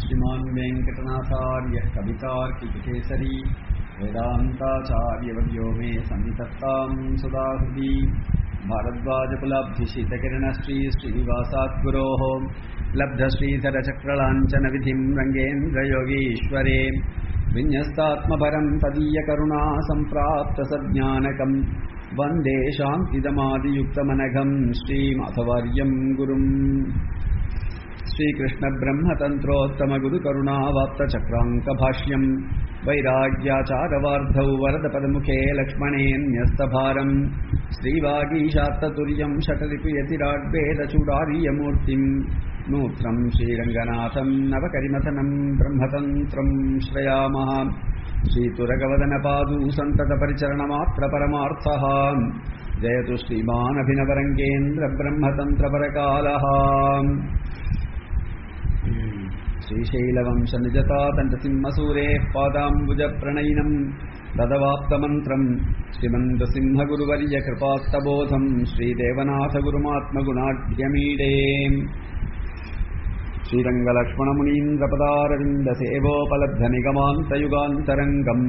श्रीमान् वेङ्कटनाथार्यः कवितार्किकेसरी वेदान्ताचार्यवर्यो मे सन्निधत्तां सदा हृदि भारद्वाजकुलाब्धिशितकिरणश्री श्रीनिवासात्गुरोः लब्धश्रीधरचक्रलाञ्छनविधिं रङ्गेन्द्रयोगीश्वरे विन्यस्तात्मपरं तदीयकरुणा सम्प्राप्तसज्ञानकम् वन्दे शान्तिदमादियुक्तमनघं श्रीमाधवर्यं गुरुम् श्रीकृष्णब्रह्मतन्त्रोत्तमगुरुकरुणावाप्तचक्राङ्कभाष्यम् वैराग्याचारवार्धौ वरदपदमुखे लक्ष्मणेऽन्यस्तभारम् श्रीवागीशात्ततुर्यम् षटरिपुयतिराड्वेदचूडार्यमूर्तिम् नूत्रम् श्रीरङ्गनाथम् नवकरिमथनम् ब्रह्मतन्त्रम् श्रयामः श्रीतुरगवदनपादू सन्ततपरिचरणमात्रपरमार्थः जयतु श्रीमानभिनवरङ्गेन्द्रब्रह्मतन्त्रपरकालः श्रीशैलवंशनिजतातण्डसिंहसूरेः पादाम्बुजप्रणयिनम् तदवाप्तमन्त्रम् श्रीमन्तसिंहगुरुवर्यकृपात्तबोधम् श्रीदेवनाथगुरुमात्मगुणाढ्यमीडे श्रीरङ्गलक्ष्मणमुनीन्द्रपदारविन्दसेवोपलब्धनिगमान्तयुगान्तरङ्गम्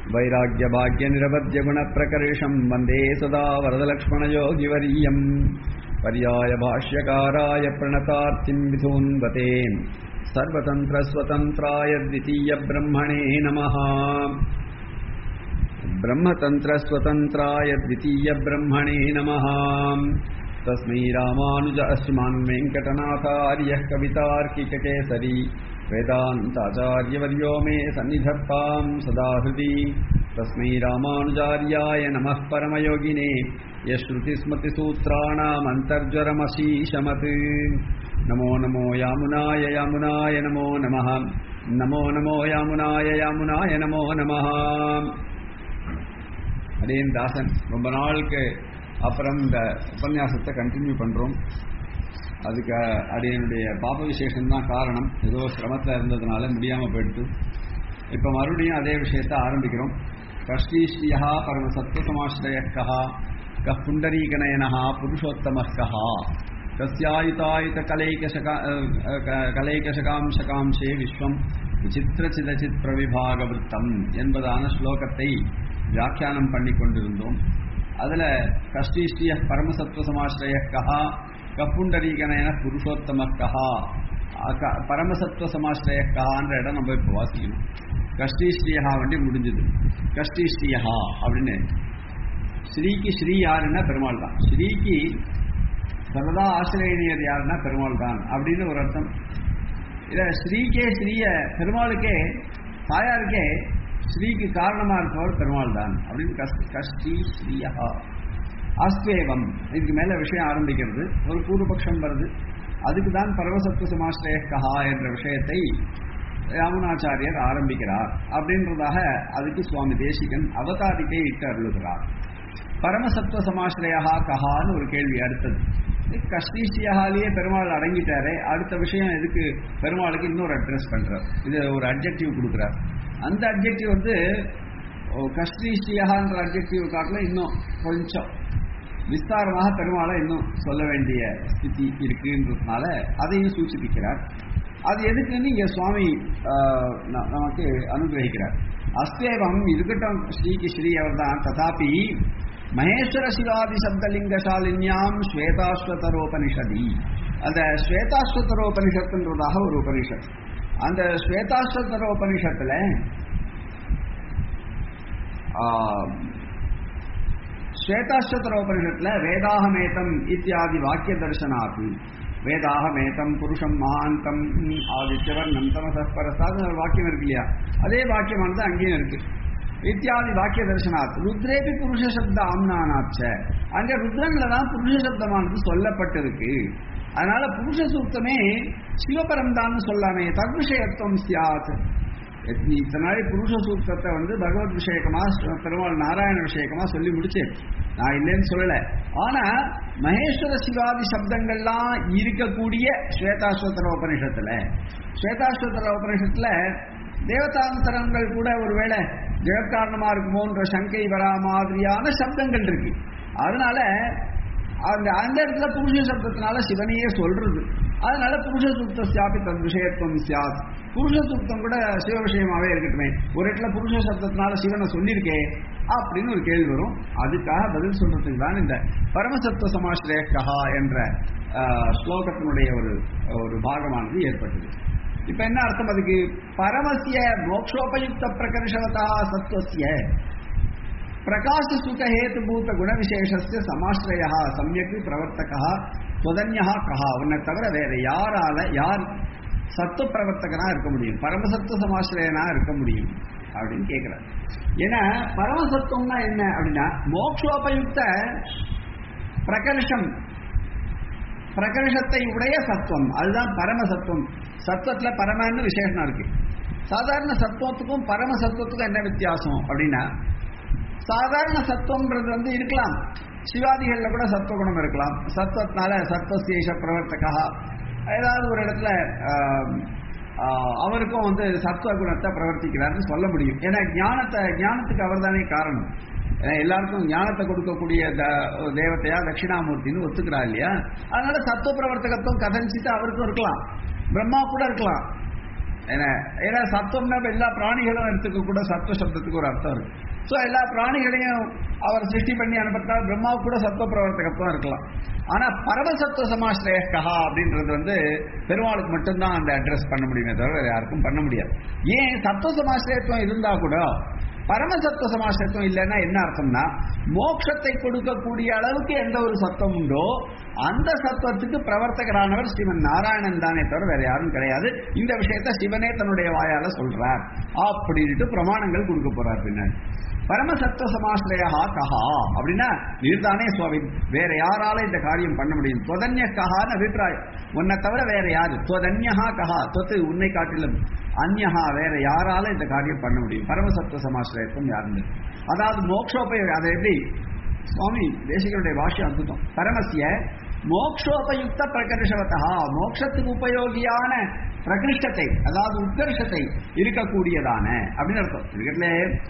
वैराग्यभाग्यनिरवद्यगुणप्रकर्षम् वन्दे सदा वरदलक्ष्मणयोगिवर्यम् पर्याय भाष्यकाराय प्रणतार्थिम् विधून्वते सर्वतन्त्रस्वतन्त्राय द्वितीयब्रह्मणे नमः ब्रह्मतन्त्रस्वतन्त्राय द्वितीयब्रह्मणे नमः तस्मै रामानुज अस्मान् वेङ्कटनाथार्यः कवितार्किककेसरी वेदान्ताचार्यवर्यो मे सन्निधत्तां सदा हृदि तस्मै रामानुजार्याय नमः परमयोगिने यश्रुतिस्मृतिसूत्राणामन्तर्ज्वरमशीशमत् नमो नमो यामुनाय यामुनाय नमो नमः नमो नमो यामुनाय यामुनाय नमो நமः அடேன் தாசன் ரொம்ப நாளுக்கு அப்புறம் இந்த உபன்யாசத்தை கண்டினியூ பண்ணுறோம் அதுக்கு அடையனுடைய பாப விசேஷம் தான் காரணம் ஏதோ சிரமத்தில் இருந்ததுனால முடியாமல் போயிடுது இப்போ மறுபடியும் அதே விஷயத்தை ஆரம்பிக்கிறோம் கஷ்டீஸ்ரீயா பரம சத்வசமாஸ்ரயக்கா கः पुण्डरीकनयनः पुरुषोत्तमः कः तस्यायुतायुतकलैकशका கலைகசகாம்சகாம்சே விஸ்வம் விசித்திரச்சிதச்சித் பிரவிபாகவృத்தம் என்பதான ஸ்லோகத்தை வியாக்கியானம் பண்ணி கொண்டிருந்தோம் அதில் கஷ்டீஷ்டிய பரமசத்துவ சமாஸ்ரய கஹா கப்புண்டரீகனயன புருஷோத்தம கஹா பரமசத்துவ சமாஸ்ரய கஹான்ற இடம் நம்ம இப்போ வாசிக்கணும் கஷ்டீஸ்ரீயா வண்டி முடிஞ்சது கஷ்டீஸ்ரீயா அப்படின்னு ஸ்ரீக்கு ஸ்ரீ யாருன்னா பெருமாள் தான் ஸ்ரீக்கு சரதா ஆசிரியர் யாருன்னா பெருமாள் தான் அப்படின்னு ஒரு அர்த்தம் இதை ஸ்ரீக்கே ஸ்ரீய பெருமாளுக்கே தாயாருக்கே ஸ்ரீக்கு காரணமா இருப்பவர் பெருமாள் தான் அப்படின்னு கஷ்டி ஸ்ரீயா ஆஸ்வேவம் இதுக்கு மேல விஷயம் ஆரம்பிக்கிறது ஒரு பூர்வபக்ஷம் வருது அதுக்கு தான் பரவசத்துவ சமாஸ்ரய கஹா என்ற விஷயத்தை ராமனாச்சாரியர் ஆரம்பிக்கிறார் அப்படின்றதாக அதுக்கு சுவாமி தேசிகன் அவதாரிக்கை இட்டு அருளுகிறார் பரமசத்துவ சமாஸ்ரயா கஹான்னு ஒரு கேள்வி அடுத்தது கஷ்டீஸ்ரீயாலேயே பெருமாள் அடங்கிட்டாரே அடுத்த விஷயம் எதுக்கு பெருமாளுக்கு இன்னொரு அட்ரஸ் பண்றார் இது ஒரு அப்ஜெக்டிவ் கொடுக்குறார் அந்த அப்ஜெக்டிவ் வந்து கஷ்டீஸ்ரீயான்ற அப்ஜெக்டிவ் காட்டில் இன்னும் கொஞ்சம் விஸ்தாரமாக பெருமாளை இன்னும் சொல்ல வேண்டிய ஸ்திதி இருக்குன்றதுனால அதையும் சூச்சிப்பிக்கிறார் அது எதுக்குன்னு இங்க சுவாமி நமக்கு அனுகிரகிக்கிறார் அஸ்தேவம் இருக்கட்டும் ஸ்ரீக்கு ஸ்ரீ அவர் தான் ததாபி மகேஸ்வர சிவாதி சப்தலிங்கசாலின்யாம் ஸ்வேதாஸ்வதரோபனிஷதி அந்த ஸ்வேதாஸ்வதரோபனிஷத்துன்றதாக ஒரு உபனிஷத் அந்த ஸ்வேதாஸ்வதரோபனிஷத்துல ஸ்வேதாஸ்வதரோபனிஷத்துல வேதாகமேதம் இத்தியாதி வாக்கிய தரிசனாத்து வேதாகமேதம் புருஷம் மகாந்தம் ஆதித்யவர்ணம் தமசஸ்பரசாது ஒரு வாக்கியம் இருக்கு இல்லையா அதே வாக்கியமானது அங்கேயும் இருக்கு இத்தியாதி வாக்கிய தரிசனாத் ருத்ரேபி புருஷ சப்த ஆம்னானாச்ச அங்க ருத்ரன்ல தான் புருஷ சப்தமானது சொல்லப்பட்டிருக்கு அதனால புருஷ சூக்தமே சிவபரம் தான் சொல்லாமே தத்விஷயத்துவம் சியாத் இத்தனை நாளை புருஷ சூக்தத்தை வந்து பகவத் விஷயக்கமா பெருமாள் நாராயண விஷயக்கமா சொல்லி முடிச்சேன் நான் இல்லைன்னு சொல்லல ஆனா மகேஸ்வர சிவாதி சப்தங்கள்லாம் இருக்கக்கூடிய ஸ்வேதாஸ்வதர உபனிஷத்துல ஸ்வேதாஸ்வதர உபனிஷத்துல தேவதாந்தரங்கள் கூட ஒருவேளை ஜெகத்காரணமா இருக்குமோன்ற சங்கை வரா மாதிரியான சப்தங்கள் இருக்கு அதனால அந்த அந்த இடத்துல புருஷ சப்தத்தினால சிவனையே சொல்றது அதனால புருஷ சூக்தாப்பி தத் விஷயத்துவம் சியாத் புருஷ சூக்தம் கூட சிவ விஷயமாவே இருக்கட்டுமே ஒரு இடத்துல புருஷ சப்தத்தினால சிவனை சொல்லியிருக்கேன் அப்படின்னு ஒரு கேள்வி வரும் அதுக்காக பதில் சொல்றதுக்கு தான் இந்த பரமசத்துவ சமாஸ்ரய கஹா என்ற ஆஹ், ஸ்லோகத்தினுடைய ஒரு ஒரு பாகமானது ஏற்பட்டது இப்ப என்ன அர்த்தம் அதுக்கு பரமசிய மோக்ஷோபயுக்த பிரகர்ஷவதா சத்வசிய பிரகாச சுக ஹேதுபூத குணவிசேஷஸ்ய சமாஸ்ரய சமயக்கு பிரவர்த்தகா துவதன்யா கஹா உன்னை தவிர வேற யாரால யார் சத்துவ பிரவர்த்தகனா இருக்க முடியும் பரமசத்துவ சமாஸ்ரயனா இருக்க முடியும் அப்படின்னு கேட்கிறார் ஏன்னா பரமசத்துவம்னா என்ன அப்படின்னா மோக்ஷோபயுக்த பிரகர்ஷம் பிரகர்ஷத்தை உடைய சத்துவம் அதுதான் பரமசத்துவம் சத்துவத்துல பரமன்னு விசேஷம் இருக்கு சாதாரண சத்துவத்துக்கும் பரம சத்துவத்துக்கும் என்ன வித்தியாசம் அப்படின்னா சாதாரண சத்துவம்ன்றது வந்து இருக்கலாம் சிவாதிகள்ல கூட சத்துவ குணம் இருக்கலாம் சத்துவத்தினால சத்வசேஷ பிரவர்த்தகா ஏதாவது ஒரு இடத்துல ஆஹ், ஆஹ், அவருக்கும் வந்து சத்துவ குணத்தை பிரவர்த்திக்கிறார்னு சொல்ல முடியும் ஏன்னா ஞானத்தை ஞானத்துக்கு அவர்தானே காரணம் ஏன்னா எல்லாருக்கும் ஞானத்தை கொடுக்கக்கூடிய த- தேவதையா தட்சிணாமூர்த்தின்னு ஒத்துக்கிறா இல்லையா அதனால சத்துவ பிரவர்த்தகத்துவம் கதஞ்சிட்டு அவருக்கும் இருக்கலாம் பிரம்மா கூட இருக்கலாம் ஏன்னா ஏன்னா சத்துவம்னா இப்ப எல்லா பிராணிகளும் எடுத்துக்க கூட சத்துவ சப்தத்துக்கு ஒரு அர்த்தம் இருக்கு ஸோ எல்லா பிராணிகளையும் அவர் சிருஷ்டி பண்ணி அனுப்பத்தால் பிரம்மாவுக்கு கூட சத்துவ பிரவர்த்தகத்துவம் இருக்கலாம் ஆனா பரமசத்துவ சமாஸ்ரய கஹா அப்படின்றது வந்து பெருமாளுக்கு மட்டும்தான் அந்த அட்ரஸ் பண்ண முடியுமே தவிர வேற யாருக்கும் பண்ண முடியாது ஏன் சத்துவ சமாஸ்ரயத்துவம் இருந்தா கூட பரமசத்துவ சமாசத்துவம் இல்லைன்னா என்ன அர்த்தம்னா மோட்சத்தை கொடுக்கக்கூடிய அளவுக்கு எந்த ஒரு சத்தம் உண்டோ அந்த சத்துவத்துக்கு பிரவர்த்தகரானவர் ஸ்ரீமன் நாராயணன் தானே தவிர வேற யாரும் கிடையாது இந்த விஷயத்த சிவனே தன்னுடைய வாயால சொல்றார் அப்படின்ட்டு பிரமாணங்கள் கொடுக்க போறார் பின்னாடி பரமசத்துவ சமாஸ்ரயா கஹா அப்படின்னா நீர்தானே சுவாமி வேற யாரால இந்த காரியம் பண்ண முடியும் தொதன்ய கஹான்னு அபிப்பிராயம் உன்னை தவிர வேற யாரு தொதன்யஹா கஹா தொத்து உன்னை காட்டிலும் அந்யஹா வேற யாரால இந்த காரியம் பண்ண முடியும் பரமசத்துவ சமாஸ்ரயத்துவம் யாருன்னு அதாவது மோக்ஷோபயோக அதை எப்படி சுவாமி தேசிகருடைய பாஷ்யம் அற்புதம் பரமசிய மோக்ஷோபயுக்த பிரகர்ஷவத்தா மோட்சத்துக்கு உபயோகியான பிரகிருஷ்டத்தை அதாவது உத்கர்ஷத்தை இருக்கக்கூடியதான அப்படின்னு அர்த்தம் கிரிக்கெட்ல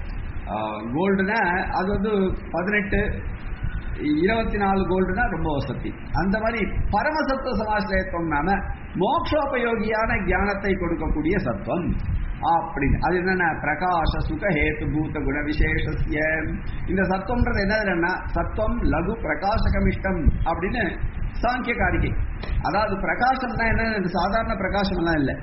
கோல்டுனா அது வந்து பதினெட்டு இருபத்தி நாலு கோல்டுனா ரொம்ப வசதி அந்த மாதிரி பரமசத்துவ சமாசிரயத்துவம் நாம மோக்ஷோபயோகியான ஞானத்தை கொடுக்கக்கூடிய சத்துவம் அப்படின்னு அது என்னன்னா பிரகாச சுக ஹேத்து பூத குண விசேஷஸ்ய இந்த சத்துவம்ன்றது என்னதுன்னா சத்துவம் லகு பிரகாசகமிஷ்டம் அப்படின்னு சாங்கிய காரிகை அதாவது பிரகாசம்னா என்ன சாதாரண பிரகாசம் எல்லாம் இல்லை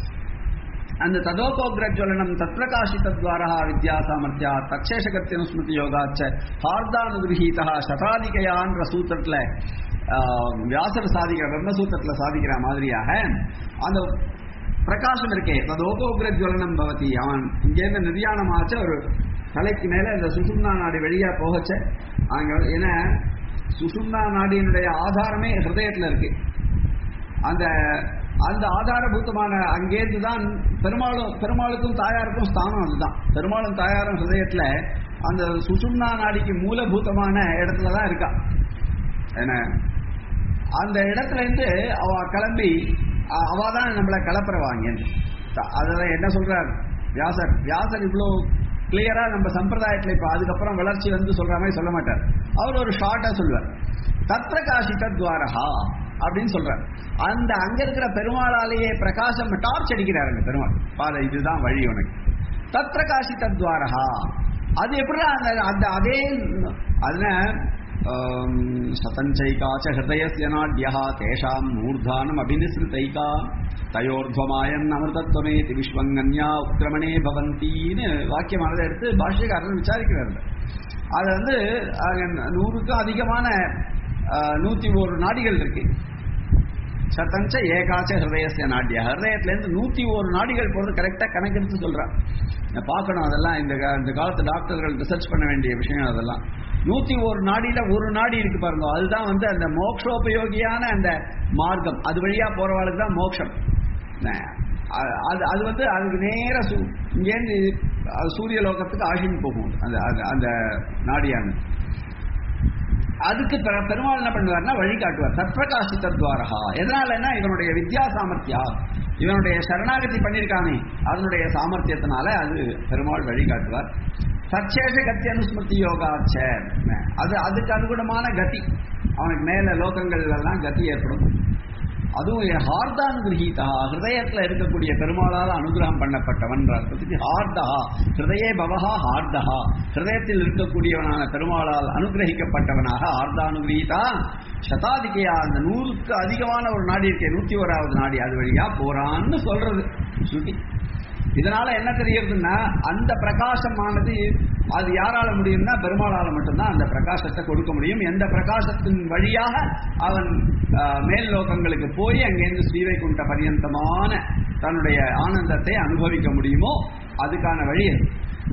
அந்த ததோகோக்ரஜ்வலனம் தத்பிரகாசித்வாரா வித்யா சாமர்த்தியா தக்ஷேஷகத்தியம் ஸ்மிருதி யோகாச்ச ஹார்தானுகிரகீதா சதாதிகையான்ற சூத்திரத்துல ஆஹ், வியாசர் சாதிக்கிற பிரம்மசூத்திரத்துல சாதிக்கிற மாதிரியாக அந்த பிரகாசம் இருக்கே ததோகோக்ரஜ்வலனம் பவதி அவன் இங்கேருந்து நிர்யாணமாச்ச ஒரு தலைக்கு மேல இந்த சுசும்னா நாடி வெளியா போகச்ச அங்க ஏன்னா சுசும்னா நாடியினுடைய ஆதாரமே ஹிருதயத்துல இருக்கு அந்த அந்த ஆதாரபூதமான அங்கேருந்து தான் பெருமாளும் பெருமாளுக்கும் தாயாருக்கும் ஸ்தானம் அதுதான் பெருமாளும் தாயாரும் ஹிருதயத்துல அந்த சுசும்னா நாடிக்கு மூலபூதமான இடத்துல தான் இருக்கா என்ன அந்த இடத்துல இருந்து அவ கிளம்பி அ- அவ தான் நம்மளை கிளப்புறவாங்க அதெல்லாம் என்ன சொல்றார் வியாசர் வியாசர் இவ்வளோ கிளியரா நம்ம சம்பிரதாயத்துல இப்ப அதுக்கப்புறம் வளர்ச்சி வந்து சொல்ற மாதிரி சொல்ல மாட்டார் அவர் ஒரு ஷார்ட்டா சொல்வார் தத்ரகாசித துவாரஹா அப்படின்னு சொல்றார் அந்த அங்க இருக்கிற பெருமாளாலேயே பிரகாசம் டார்ச் அடிக்கிறார் அந்த பெருமாள் பாத இதுதான் வழி உனக்கு தத்ரகாசித துவாரஹா அது எப்படி அந்த அந்த அதே அதுல ஆம், சதஞ்சைகாச்ச ஹிருதயஸ்ய நாட்யா தேஷாம் மூர்தானம் அபினிஸ்ருதைகா தயோர்த்வமாயன் அமிர்தத்வமேதி விஸ்வங்கன்யா உக்கிரமணே பவந்தின்னு வாக்கியமானதை எடுத்து பாஷ்யக்காரர் விசாரிக்கிறார் அது வந்து அங்க நூறுக்கும் அதிகமான ஆஹ், நூத்தி ஒரு நாடிகள் இருக்கு சதஞ்ச ஏகாச்ச ஹிருதயஸ்ய நாட்டிய ஹிருதயத்திலேருந்து நூத்தி ஒரு நாடிகள் போறது கரெக்டா கணக்கெடுத்து சொல்றான் நான் பார்க்கணும் அதெல்லாம் இந்த கா- இந்த காலத்து டாக்டர்கள் ரிசர்ச் பண்ண வேண்டிய விஷயம் அதெல்லாம் நூத்தி ஒரு நாடியில ஒரு நாடி இருக்கு பாருங்க அதுதான் வந்து அந்த மோக்ஷோபயோகியான அந்த மார்க்கம் அது வழியா போறவாளுக்கு தான் மோட்சம் ந- அ- அது அது வந்து அதுக்கு நேர சூ இங்கேருந்து அது சூரிய லோகத்துக்கு ஆஷின் போகும் அந்த அந்த- அந்த நாடியானது அதுக்கு பெ- பெருமாள் என்ன பண்ணுவார்னா வழிகாட்டுவார் தற்பிரகாசித்த துவாரகா எதனாலன்னா இவனுடைய வித்யா சாமர்த்தியா இவனுடைய சரணாகதி பண்ணியிருக்கானே அதனுடைய சாமர்த்தியத்தினால அது பெருமாள் வழிகாட்டுவார் சச்சேஷ கத்தி அனுஸ்மிருதி யோகாச்ச அது அதுக்கு அனுகுணமான கதி அவனுக்கு மேல லோகங்கள் எல்லாம் கதி ஏற்படும் அதுவும் ஹார்தானுகிரகீதா ஹிருதயத்துல இருக்கக்கூடிய பெருமாளால் அனுகிரகம் பண்ணப்பட்டவன் அர்த்தத்துக்கு ஹார்தஹா ஹிருதயே பவஹா ஹார்தஹா ஹிருதயத்தில் இருக்கக்கூடியவனான பெருமாளால் அனுகிரகிக்கப்பட்டவனாக ஹார்தானுகிரகீதா சதாதிகையா அந்த நூறுக்கு அதிகமான ஒரு நாடி இருக்கே நூத்தி ஓராவது நாடி அது வழியா போறான்னு சொல்றது ஸ்ருதி இதனால என்ன தெரியுதுன்னா அந்த பிரகாசமானது அது யாரால முடியும்னா பெருமாளால மட்டும்தான் அந்த பிரகாசத்தை கொடுக்க முடியும் எந்த பிரகாசத்தின் வழியாக அவன் ஆஹ், மேல் லோகங்களுக்கு போய் அங்கேருந்து ஸ்ரீவைகுண்ட பரியந்தமான தன்னுடைய ஆனந்தத்தை அனுபவிக்க முடியுமோ அதுக்கான வழி அது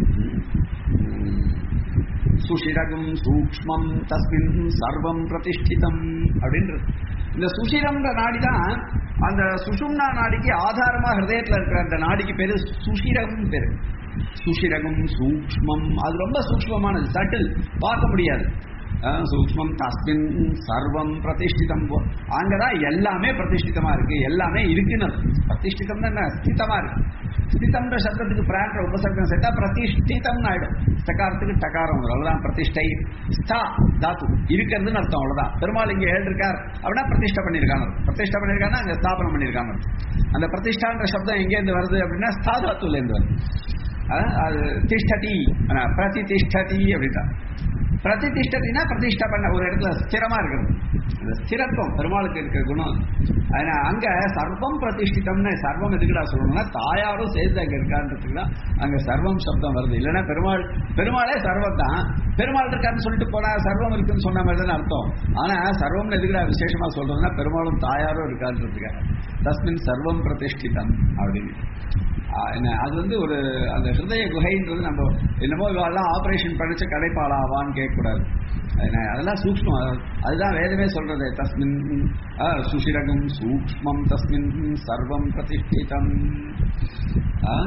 உம். சுஷிரகும் சூக்ஷ்மம் தஸ்மின் சர்வம் பிரதிஷ்டிதம் அப்படின்றது இந்த சுஷிரம்ன்ற நாடி தான் அந்த சுஷும்னா நாடிக்கு ஆதாரமா ஹிருதயத்துல இருக்கிற அந்த நாடிக்கு பேரு சுஷிரகம் பேரு சுஷிரகம் சூக்ஷ்மம் அது ரொம்ப சூக்ஷ்மமானது சட்டில் பார்க்க முடியாது அஹ், சூக்ஷ்மம் தஸ்மின் சர்வம் பிரதிஷ்டிதம் போ- அங்கதான் எல்லாமே பிரதிஷ்டிதமா இருக்கு எல்லாமே இருக்குன்னு அர்த்தம். பிரதிஷ்டிதம்னா என்ன ஸ்திதமா இருக்கு ஸ்திதம்ன்ற சப்தத்துக்கு பிராண்ட உபசர்க்கம் சேர்த்தா பிரதிஷ்டிதம்னு ஆயிடும் ஸ்தகாரத்துக்கு டகாரம் வரும் அவ்வளவுதான் பிரதிஷ்டை ஸ்தா தாத்து இருக்கிறதுன்னு அர்த்தம் அவ்வளவுதான் பெருமாள் இங்க எழுதிருக்கார் அப்படின்னா பிரதிஷ்டை பண்ணியிருக்காங்க பிரதிஷ்டை பண்ணியிருக்காங்கன்னா அங்க ஸ்தாபனம் பண்ணியிருக்காங்க அந்த பிரதிஷ்டான்ற சப்தம் எங்கேருந்து வருது அப்படின்னா ஸ்தா தாத்துல இருந்து வருது அஹ், அது திஷ்டதி பிரதி திஷ்டதி அப்படின்னா பிரதிஷ்டத்தினா பிரதிஷ்டை பண்ண ஒரு இடத்துல ஸ்திரமா இருக்கிறது அந்த ஸ்திரத்துவம் பெருமாளுக்கு இருக்கிற குணம் அதனால அங்க சர்வம் பிரதிஷ்டிதம்னு சர்வம் எதுக்குடா சொல்லணும்னா தாயாரும் சேர்த்து அங்க இருக்கான்றதுக்கு தான் அங்க சர்வம் சப்தம் வருது இல்லைன்னா பெருமாள் பெருமாளே சர்வம் தான் பெருமாள் இருக்காருன்னு சொல்லிட்டு போனா சர்வம் இருக்குன்னு சொன்ன மாதிரி தானே அர்த்தம் ஆனா சர்வம்னு எதுக்குடா விசேஷமா சொல்றதுன்னா பெருமாளும் தாயாரும் இருக்கான்றதுக்காக தஸ்மின் சர்வம் பிரதிஷ்டிதம் அப்படின்னு ஆஹ் என்ன அது வந்து ஒரு அந்த ஹிருதய குகைன்றது நம்ம என்னமோ இவாள்லாம் ஆபரேஷன் பண்ணிச்சு கடைப்பாளாவான்னு கேட்கக்கூடாது என்ன, அதெல்லாம் சூக்ஷ்மம் அது- அதுதான் வேதமே சொல்றது தஸ்மின் ஆஹ், சுஷிரகம் சூக்ஷ்மம் தஸ்மின் சர்வம் பிரதிஷ்டிதம் ஆஹ்,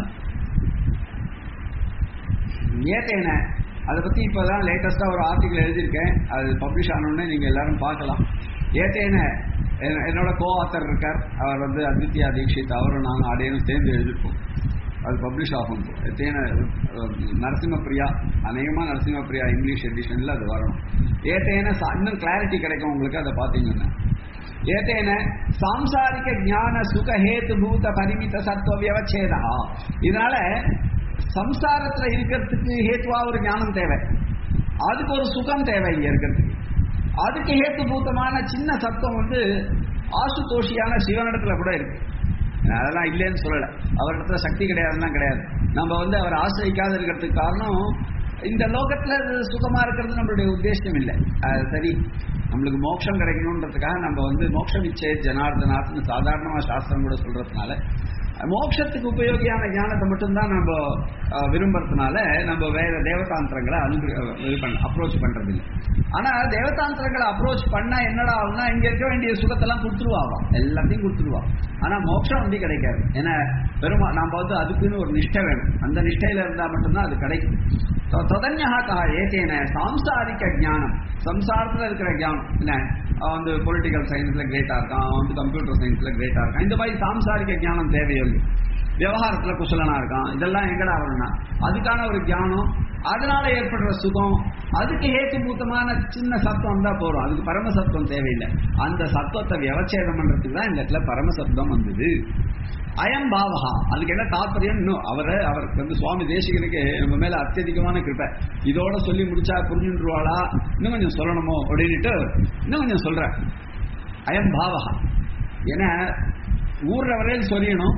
ஏத்தேன அதை பத்தி இப்பதான் லேட்டஸ்டா ஒரு ஆர்டிகல் எழுதியிருக்கேன் அது பப்ளிஷ் ஆனோடனே நீங்க எல்லாரும் பார்க்கலாம் ஏத்தேன என்- என்னோட கோ ஆத்தர் இருக்கார் அவர் வந்து அத்வித்யா தீக்ஷித் அவரும் நானும் அடையனும் சேர்ந்து எழுதிருக்கோம் அது பப்ளிஷ் ஆகும் ஏத்தேன அஹ், நரசிம்மப்பிரியா அநேகமா நரசிம்மப்பிரியா இங்கிலீஷ் எடிஷன்ல அது வரணும் ஏத்தேன சா- இன்னும் கிளாரிட்டி கிடைக்கும் உங்களுக்கு அதை பார்த்தீங்கன்னா ஏத்தேன சாம்சாரிக ஞான சுக ஹேத்து பூத பரிமித சத்துவ வியவச்சேதா இதனால சம்சாரத்துல இருக்கிறதுக்கு ஹேத்துவா ஒரு ஞானம் தேவை அதுக்கு ஒரு சுகம் தேவை இங்க இருக்கிறதுக்கு அதுக்கு ஹேத்துபூத்தமான சின்ன சத்தம் வந்து ஆசுதோஷியான சிவனிடத்துல கூட இருக்கு நான் அதெல்லாம் இல்லைன்னு சொல்லல அவரிடத்துல சக்தி கிடையாதுன்னா கிடையாது நம்ம வந்து அவர் ஆசிரிக்காத இருக்கிறதுக்கு காரணம் இந்த லோகத்துல இது சுகமா இருக்கிறது நம்மளுடைய உத்தேசம் இல்லை அது சரி நம்மளுக்கு மோட்சம் கிடைக்கணுன்றதுக்காக நம்ம வந்து மோட்ச விச்சே ஜனார்தனாத்னு சாதாரணமா சாஸ்திரம் கூட சொல்றதுனால மோட்சத்துக்கு உபயோகியான ஞானத்தை மட்டும்தான் நம்ம அஹ், விரும்புறதுனால நம்ம வேற தேவதாந்திரங்களை அனுகு இது பண்ண அப்ரோச் பண்றது இல்லை ஆனா தேவதாந்திரங்களை அப்ரோச் பண்ணா என்னடா ஆகும்னா இங்க இருக்க வேண்டிய சுகத்தெல்லாம் கொடுத்துருவாங்க எல்லாத்தையும் கொடுத்துருவா ஆனா மோட்சம் வந்து கிடைக்காது ஏன்னா பெருமா நாம வந்து அதுக்குன்னு ஒரு நிஷ்டை வேணும் அந்த நிஷ்டையில இருந்தா மட்டும்தான் அது கிடைக்கும் தொதன்யா ஏத்தேன சாம்சாரிக்க ஞானம் சம்சாரத்துல இருக்கிற ஞானம் என்ன அவன் வந்து பொலிட்டிக்கல் சயின்ஸ்ல கிரேட்டா இருக்கான் அவன் வந்து கம்ப்யூட்டர் சயின்ஸ்ல கிரேட்டா இருக்கான் இந்த மாதிரி சாம்சாரிக்க ஞானம் தேவையில்லை விவகாரத்துல குசலனா இருக்கான் இதெல்லாம் எங்கடா வரணும்னா அதுக்கான ஒரு ஞானம் அதனால ஏற்படுற சுகம் அதுக்கு ஹேத்துபூத்தமான சின்ன சத்தம் தான் போறோம் அதுக்கு பரமசத்துவம் தேவையில்லை அந்த சத்துவத்தை வியவச்சேதம் பண்றதுக்கு தான் இந்த இடத்துல பரமசப்தம் வந்தது அயம் பாவகா அதுக்கு என்ன தாற்பயம் இன்னும் அவரை அவருக்கு வந்து சுவாமி தேசிகனுக்கு நம்ம மேல அத்தியதிகமான கிருப்பை இதோட சொல்லி முடிச்சா புரிஞ்சுருவாளா இன்னும் கொஞ்சம் சொல்லணுமோ அப்படின்னுட்டு இன்னும் கொஞ்சம் சொல்றேன் அயம் பாவகா ஏன்னா ஊர்ற வரையில் சொல்லணும்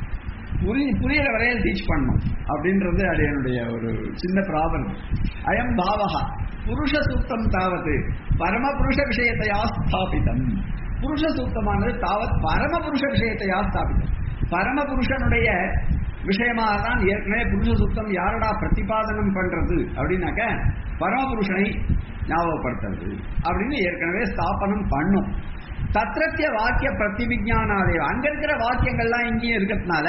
புரி புரியிற வரையில் டீச் பண்ணணும் அப்படின்றது அது என்னுடைய ஒரு சின்ன ப்ராப்ளம் அயம் பாவகா புருஷ சூக்தம் தாவது பரம புருஷ விஷயத்தையா ஸ்தாபிதம் புருஷ சூக்தமானது தாவத் பரம புருஷ விஷயத்தையா ஸ்தாபிதம் பரம புருஷனுடைய விஷயமாக தான் ஏற்கனவே புருஷ சுத்தம் யாரடா பிரதிபாதனம் பண்றது அப்படின்னாக்க பரமபுருஷனை ஞாபகப்படுத்துறது அப்படின்னு ஏற்கனவே ஸ்தாபனம் பண்ணும் தத்ரத்திய வாக்கிய பிரதிவிஜானாதேவ அங்க இருக்கிற வாக்கியங்கள்லாம் இங்கேயும் இருக்கிறதுனால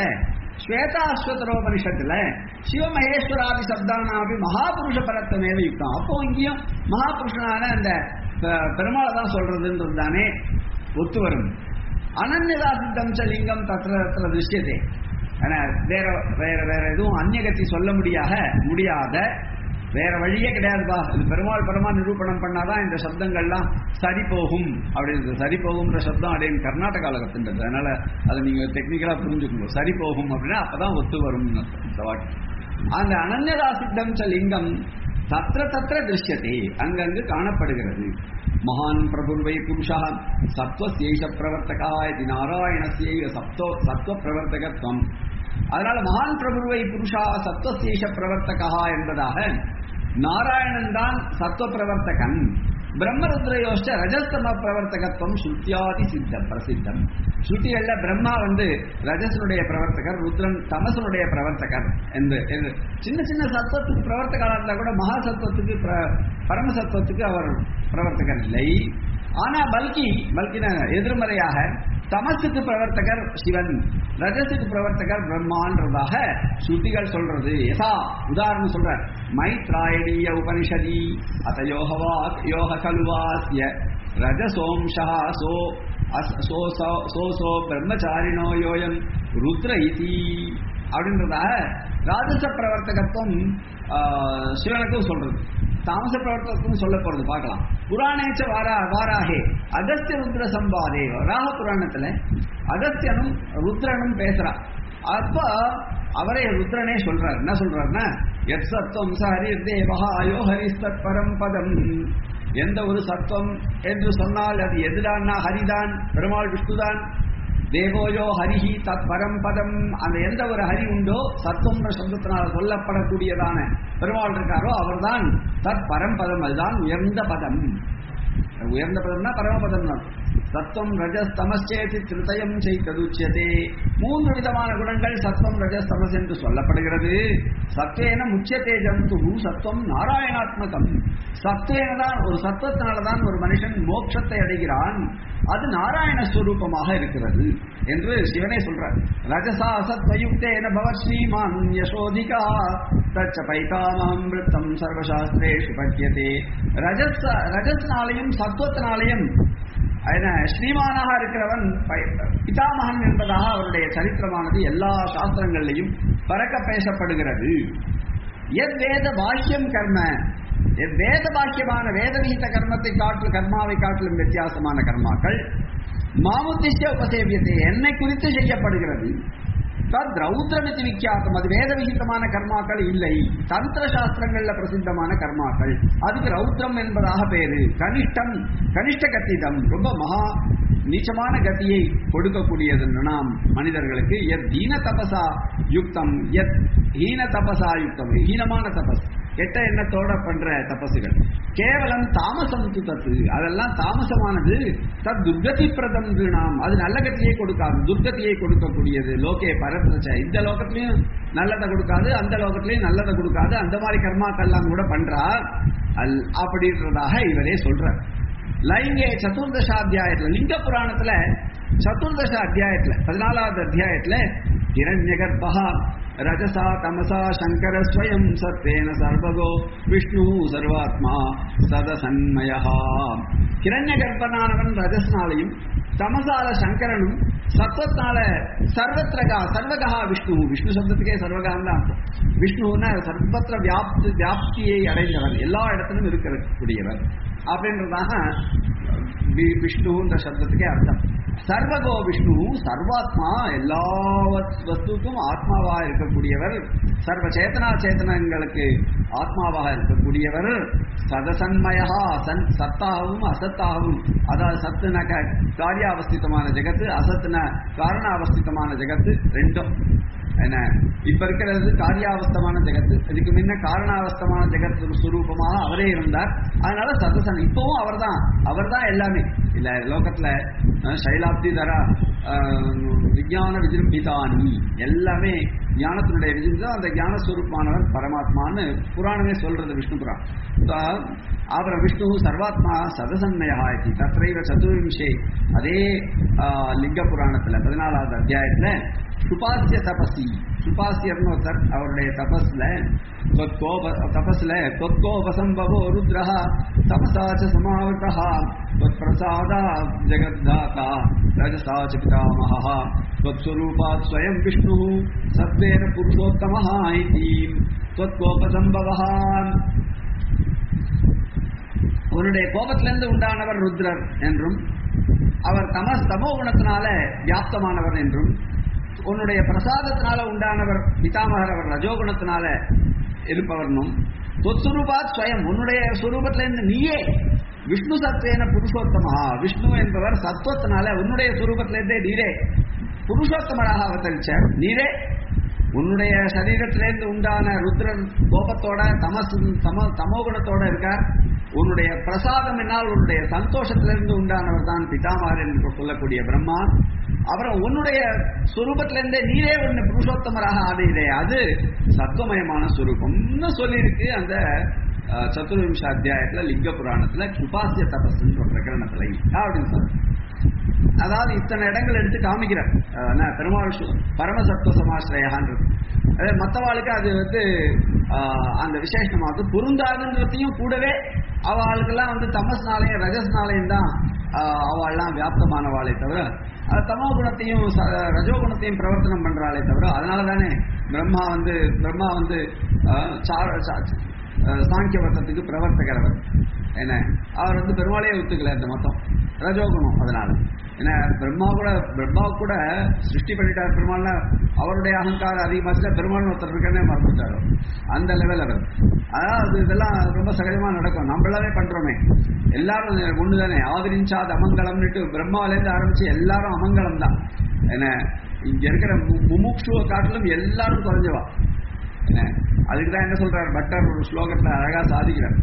ஸ்வேதாஸ்வதரோபனிஷத்துல சிவமகேஸ்வராதி சப்தானாபி மகாபுருஷ பரத்தமேவ யுக்தம் அப்போ இங்கேயும் மகாபுருஷனான அந்த அஹ், பெருமாளை தான் சொல்றதுன்றது தானே ஒத்து வரும் அனன்யதா சித்தம் ச லிங்கம் தத்திர தத்திர திருஷ்யதே ஆனா வேற வேற வேற எதுவும் அந்நியகத்தி சொல்ல முடியாத முடியாத வேற வழியே கிடையாதுப்பா இது பெருமாள் பெருமா நிரூபணம் பண்ணாதான் இந்த சப்தங்கள்லாம் சரி போகும் அப்படின்னு சரி போகும்ன்ற சப்தம் அப்படின்னு கர்நாடகாவில் கத்துன்றது அதனால அதை நீங்க டெக்னிக்கலா புரிஞ்சுக்கணும் சரி போகும் அப்படின்னா அப்பதான் ஒத்து வரும் இந்த வாக்கியம் அந்த அனன்யதா சித்தம் ச லிங்கம் தத்திர தத்திர திருஷ்யத்தை அங்கங்கு காணப்படுகிறது மகான் பிரபுர்வை புருஷா சத்வசேஷ பிரவர்த்தகா இது நாராயணசேய சப்தோ சத்வ பிரவர்த்தகத்துவம் அதனால மகான் பிரபுர்வை புருஷா சத்வசேஷ பிரவர்த்தகா என்பதாக நாராயணன் தான் சத்வ பிரவர்த்தகன் பிரம்மருத்ரயோஷ்ட ரஜஸ்தம பிரவர்த்தகத்துவம் ஸ்ருத்தியாதி சித்தம் பிரசித்தம் ஸ்ருதிகள்ல பிரம்மா வந்து ரஜசனுடைய பிரவர்த்தகர் ருத்ரன் தமசனுடைய பிரவர்த்தகர் என்று என்று சின்ன சின்ன சத்துவத்துக்கு பிரவர்த்தகராக இருந்தா கூட மகா சத்துவத்துக்கு பிர- பரம சத்துவத்துக்கு அவர் பிரவர்த்தகர் இல்லை ஆனா பல்கி பல்கின எதிர்மறையாக தமசுக்கு பிரவர்த்தகர் சிவன் ரஜசுக்கு பிரவர்த்தகர் பிரம்மான்றதாக ஸ்ருதிகள் சொல்றது யதா உதாரணம் சொல்ற மைத்ராயணீய உபனிஷதி அத யோகவா யோக கலுவாஸ்ய ரஜசோம்ஷா சோ அஸ்- சோ சோ- சோ சோ பிரம்மச்சாரிணோ யோயம் ருத்ர இதி அப்படின்றதாக ராஜச பிரவர்த்தகத்துவம் ஆஹ், சிவனுக்கும் சொல்றது தாமச பிரவர்த்தகத்துவம் சொல்ல போறது பார்க்கலாம் புராணேச்ச வாரா வாராகே அகஸ்திய ருத்ர சம்பாதே வராக புராணத்துல அகஸ்தியனும் ருத்ரனும் பேசுறா அப்ப அவரே ருத்ரனே சொல்றார் என்ன சொல்றாருன்னா எத் சத்வம் ச ஹரிர் தேவஹா யோ ஹரிஸ்தத் பரம் பதம் எந்த ஒரு சத்துவம் என்று சொன்னால் அது எதுடான்னா ஹரிதான் பெருமாள் விஷ்ணுதான் தேவோயோ ஹரிஹி தத் பரம்பதம் அந்த எந்த ஒரு ஹரி உண்டோ சத்துவம்ன்ற சப்தத்தினால் சொல்லப்படக்கூடியதான பெருமாள் இருக்காரோ அவர்தான் தத் பரம்பதம் அதுதான் உயர்ந்த பதம் உயர்ந்த பதம்னா பரமபதம் தான் சத்வம் ரஜஸ் தமஸ்சேதி திருதயம் செய்ததுச்சியதே மூன்று விதமான குணங்கள் சத்வம் ரஜஸ் தமஸ் என்று சொல்லப்படுகிறது சத்வேன முச்சியத்தே ஜந்து சத்வம் நாராயணாத்மகம் சத்வேன தான் ஒரு சத்வத்தினாலதான் ஒரு மனுஷன் மோட்சத்தை அடைகிறான் அது நாராயண ஸ்வரூபமாக இருக்கிறது என்று சிவனே சொல்றார் ரஜசா சத்வயுக்தேன பவ ஸ்ரீமான் யசோதிகா தச்ச பைதாமம் விருத்தம் சர்வசாஸ்திரேஷு பத்தியதே ரஜஸ் ரஜஸ்னாலையும் சத்வத்தினாலையும் என்ன ஸ்ரீமானாக இருக்கிறவன் பை- பிதாமகன் என்பதாக அவருடைய சரித்திரமானது எல்லா சாஸ்திரங்களிலையும் பறக்க பேசப்படுகிறது எத் வேத பாக்கியம் கர்ம எத் வேத பாக்கியமான வேதவிகித கர்மத்தை காட்டு கர்மாவை காட்டிலும் வித்தியாசமான கர்மாக்கள் மாமுத்திஷ்ய உபசேவியத்தை என்னை குறித்து செய்யப்படுகிறது தத் ரௌத்ரமித்து விக்கியாசம் அது வேத விகிதமான கர்மாக்கள் இல்லை தந்திர சாஸ்திரங்கள்ல பிரசித்தமான கர்மாக்கள் அதுக்கு ரௌத்ரம் என்பதாக பேரு கனிஷ்டம் கனிஷ்ட கத்திதம் ரொம்ப மகா நீச்சமான கத்தியை கொடுக்கக்கூடியது நாம் மனிதர்களுக்கு எத் ஹீன தபசா யுக்தம் எத் ஹீன தபசா யுக்தம் ஹீனமான தபஸ் கெட்ட எண்ணத்தோட பண்ற தபசுகள் கேவலம் தாமசம் து தத்து அதெல்லாம் தாமசமானது தத் துர்கதி பிரதம் நாம் அது நல்ல கத்தியை கொடுக்காது துர்கதியை கொடுக்கக்கூடியது லோகே பரப்பிரச்ச இந்த லோகத்திலையும் நல்லதை கொடுக்காது அந்த லோகத்திலையும் நல்லதை கொடுக்காது அந்த மாதிரி கர்மாக்கள்லாம் கூட பண்றா அல் அப்படின்றதாக இவரே சொல்றார் லைங்கே சதுர்தச அத்தியாயத்துல லிங்க புராணத்துல சதுர்தச அத்தியாயத்துல பதினாலாவது அத்தியாயத்துல ஹிரண்யகர்பா ரஜசா தமசா சங்கர ஸ்வயம் சத்வேன சர்வகோ விஷ்ணு சர்வாத்மா சதசன்மயா ஹிரண்யகர்ப்பனானவன் ரஜஸ்னாலையும் தமசால சங்கரனும் சத்வத்னால சர்வத்ரகா சர்வகா விஷ்ணு விஷ்ணு சப்தத்துக்கே சர்வகான் தான் அர்த்தம். விஷ்ணுன்னா சர்வத்திர வியாப்தி வியாப்தியை அடைந்தவர் எல்லா இடத்திலும் இருக்கக்கூடியவர் அப்படின்றதாக வி- விஷ்ணுன்ற சப்தத்துக்கே அர்த்தம் சர்வகோ விஷ்ணு சர்வாத்மா எல்லா வஸ்- வஸ்துக்கும் ஆத்மாவாக இருக்கக்கூடியவர் சர்வ சேதனா சேத்தனங்களுக்கு ஆத்மாவாக இருக்கக்கூடியவர் சதசன்மயா சன் சத்தாகவும் அசத்தாகவும் அதாவது சத்துன க- காரியாவஸ்திதமான ஜெகத்து அசத்துன காரணாவஸ்திதமான ஜெகத்து ரெண்டும் என்ன இப்ப இருக்கிறது காரியாவஸ்தமான ஜெகத்து இதுக்கு முன்ன காரணாவஸ்தமான ஜெகத்து சுரூபமாக அவரே இருந்தார் அதனால சதசன் இப்பவும் அவர்தான் அவர்தான் எல்லாமே இல்ல லோகத்துல அஹ், சைலாப்தி தரா அஹ், விஞ்ஞான விஜிம்பிதானி எல்லாமே ஞானத்தினுடைய விஜிந்தம் அந்த ஞானஸ்வரூபமானவர் பரமாத்மான்னு புராணமே சொல்றது விஷ்ணு புராணம் So, அப்புறம் விஷ்ணு சர்வாத்மா சதசன்மயா இது தத்ரைவ சதுர்விம்சே அதே ஆஹ், லிங்க புராணத்துல பதினாலாவது அத்தியாயத்துல சுபாசிய தபசி சுபாசியர்னு ஒருத்தர் அவருடைய தபஸ்ல தொத்கோப தபஸ்ல தொத்கோபசம்பவோ ருத்ரஹ தபசாச்ச சமாவృతஹ त्वत्प्रसादा जगद्धाता रजसा च पितामहः त्वत्स्वरूपात् स्वयं विष्णुः सत्त्वेन पुरुषोत्तमः इति त्वत्कोपसम्भवः உன்னுடைய கோபத்திலிருந்து உண்டானவர் ருத்ரர் என்றும் அவர் தமஸ் தமோ குணத்தினால வியாப்தமானவர் என்றும் உன்னுடைய பிரசாதத்தினால உண்டானவர் பிதாமகர் அவர் ரஜோகுணத்தினால இருப்பவர்னும் தொத்சுரூபாத் ஸ்வயம் உன்னுடைய சுரூபத்திலிருந்து நீயே விஷ்ணு சத்வேன புருஷோத்தமா விஷ்ணு என்பவர் சத்துவத்தினால உன்னுடைய சுரூபத்திலிருந்தே நீரே புருஷோத்தமராக அவதரிச்சார் நீரே உன்னுடைய சரீரத்திலிருந்து உண்டான ருத்ரன் கோபத்தோட தமசு தம தமோகுணத்தோட இருக்கார் உன்னுடைய பிரசாதம் என்னால் உன்னுடைய சந்தோஷத்திலிருந்து உண்டானவர் தான் பிதாமகர் என்று சொல்லக்கூடிய பிரம்மா அப்புறம் உன்னுடைய சுரூபத்திலிருந்தே நீரே ஒன்று புருஷோத்தமராக ஆடுகிறே அது சத்துவமயமான சுரூபம்னு சொல்லியிருக்கு அந்த அஹ், சதுர்விம்ச அத்தியாயத்துல லிங்க புராணத்துல உபாசிய தபஸ்ன்னு ஒரு பிரகரணத்துல அப்படின்னு சொல்ற அதாவது இத்தனை இடங்கள் எடுத்து காமிக்கிறார் அஹ் என்ன, பெருமாள் சு- பரமசத்துவ சமாசிரயான்றது அதே மற்றவாளுக்கு அது வந்து ஆஹ், அந்த விசேஷமாவது பொருந்தாதுன்றதையும் கூடவே அவளுக்கெல்லாம் வந்து தமஸ்னாலையும் ரஜஸ்னாலையும் தான் ஆஹ், அவள்லாம் வியாப்தமானவாளே தவிர அது தமோ குணத்தையும் ச- ரஜோ குணத்தையும் பிரவர்த்தனம் பண்றாளே தவிர அதனால தானே பிரம்மா வந்து பிரம்மா வந்து ஆஹ், சா- சா- ஆஹ், சாங்கிய வர்த்தத்துக்கு பிரவர்த்தகர் அவர் என்ன அவர் வந்து பெருமாளையே ஒத்துக்கல இந்த மொத்தம் ரஜோகுணம் அதனால ஏன்னா பிரம்மா கூட பிரம்மா கூட சிருஷ்டி பண்ணிட்டார் பெருமாள்னா அவருடைய அகங்காரம் அதிகமாச்சுன்னா பெருமாள் ஒருத்தர் இருக்கனே மறந்துட்டாரு அந்த லெவல் அவர் அதாவது இதெல்லாம் ரொம்ப சகஜமா நடக்கும் நம்ம எல்லாமே பண்றோமே எல்லாரும் ஒண்ணு தானே ஆதரிஞ்சாது அமங்கலம்னுட்டு பிரம்மாவிலேருந்து ஆரம்பிச்சு எல்லாரும் அமங்கலம் தான் என்ன இங்க இருக்கிற மு- முமுட்சுவை காட்டிலும் எல்லாரும் குறைஞ்சவா என்ன அதுக்கு தான் என்ன சொல்றார் பட்டர் ஒரு ஸ்லோகத்துல அழகா சாதிக்கிறார்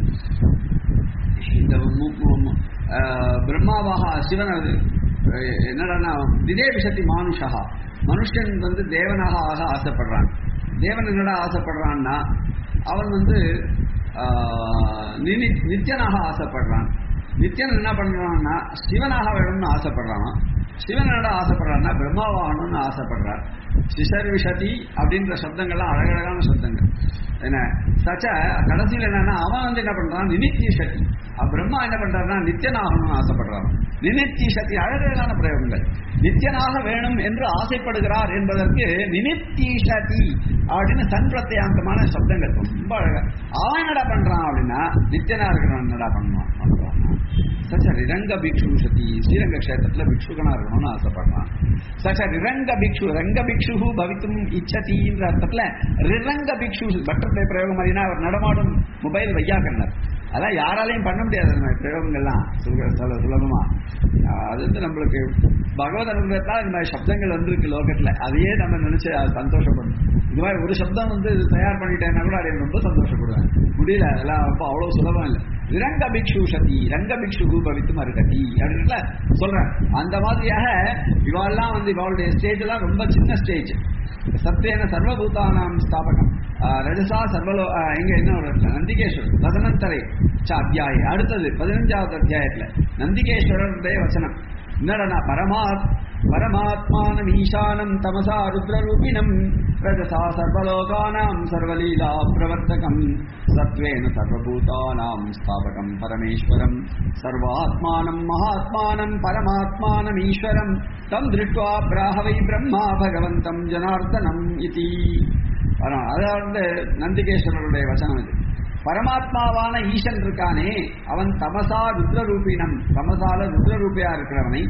இந்த மு- மு- மு- ஆஹ் பிரம்மாவாக சிவன் அது அஹ் என்னடான்னா திதே விஷத்தி மானுஷா மனுஷன் வந்து தேவனாக ஆக ஆசைப்படுறான் தேவன் என்னடா ஆசைப்படுறான்னா அவன் வந்து ஆஹ் நினி- நித்தியனாக ஆசைப்படுறான் நித்தியன் என்ன பண்றான்னா சிவனாக வேணும்னு ஆசைப்படுறானா சிவன் என்னடா ஆசைப்படுறான்னா பிரம்மாவாகணும்னு ஆசைப்படுறார் சிசர் விஷதி அப்படின்ற சப்தங்கள்லாம் அழகழகான சப்தங்கள் என்ன சச்ச கடைசியில் என்னன்னா அவன் வந்து என்ன பண்றான் நினித்திய சக்தி அஹ் பிரம்மா என்ன பண்றாருன்னா நித்தியனாகணும்னு ஆசைப்படுறான் நினித்திய சக்தி அழகழகான பிரயோகங்கள் நித்தியனாக வேணும் என்று ஆசைப்படுகிறார் என்பதற்கு நினித்திய சக்தி அப்படின்னு சன்பிரத்தியாங்கமான சப்தங்கள் ரொம்ப அழகா அவன் என்னடா பண்றான் அப்படின்னா நித்தியனா இருக்கிறவன் என்னடா பண்ணுவான் பண்றான் சச்ச ரிரங்க பிக்ஷு சதி ஸ்ரீரங்க கஷேத்திரத்துல பிக்ஷுகனா இருக்கணும்னு ஆசைப்படுறான் சச்ச ரிரங்க பிக்ஷு ரங்க பிக்ஷு பவித்தும் இச்சதின்ற அர்த்தத்துல ரிரங்க பிக்ஷு பட்டர்ஃப்ளை பிரயோகம் மாதிரினா அவர் நடமாடும் மொபைல் வையாக்கண்ணர் அதான் யாராலையும் பண்ண முடியாது அந்த மாதிரி பிரயோகங்கள்லாம் சுலப- சுல- சுலபமா ஆஹ் அது வந்து நம்மளுக்கு பகவத் அனுபவத்தால் இந்த மாதிரி சப்தங்கள் வந்திருக்கு லோகத்துல அதையே நம்ம நினைச்சு அது சந்தோஷப்படணும் இந்த மாதிரி ஒரு சப்தம் வந்து இது தயார் பண்ணிட்டேன்னா கூட அதை ரொம்ப சந்தோஷப்படுவேன் முடியல அதெல்லாம் ரொம்ப அவ்வளவு சுலபம் இல்லை ரங்க பிக்ஷு சதி ரங்க பிக்ஷு பவித்து மறுகதி அப்படின்ல சொல்றேன் அந்த மாதிரியாக இவாள்லாம் வந்து இவாளுடைய ஸ்டேஜ் எல்லாம் ரொம்ப சின்ன ஸ்டேஜ் சத்யேன சர்வபூதானாம் ஸ்தாபகம் ஆஹ் ரஜசா சர்வலோ ஆஹ் இங்க என்ன ஒரு இடத்துல நந்திகேஸ்வரர் ததனந்தரை ச அத்தியாய அடுத்தது பதினஞ்சாவது அத்தியாயத்துல நந்திகேஸ்வரருடைய வசனம் என்னடனா பரமாத் பரமாத்மானம் ஈசானம் தமசா ருத்ரரூபிணம் ரஜசா சர்வலோகானாம் சர்வலீலா பிரவர்த்தகம் சத்வேன சர்வபூதானாம் ஸ்தாபகம் பரமேஸ்வரம் சர்வாத்மானம் மகாத்மானம் பரமாத்மானம் ஈஸ்வரம் தம் திருஷ்டுவா பிராகவை பிரம்மா பகவந்தம் ஜனார்தனம் இதி வரும். அதாவது நந்திகேஸ்வரருடைய வசனம் இது பரமாத்மாவான ஈசன் இருக்கானே அவன் தமசா ருத்ரரூபினம் தமசால ருத்ரரூபியா இருக்கிறவனை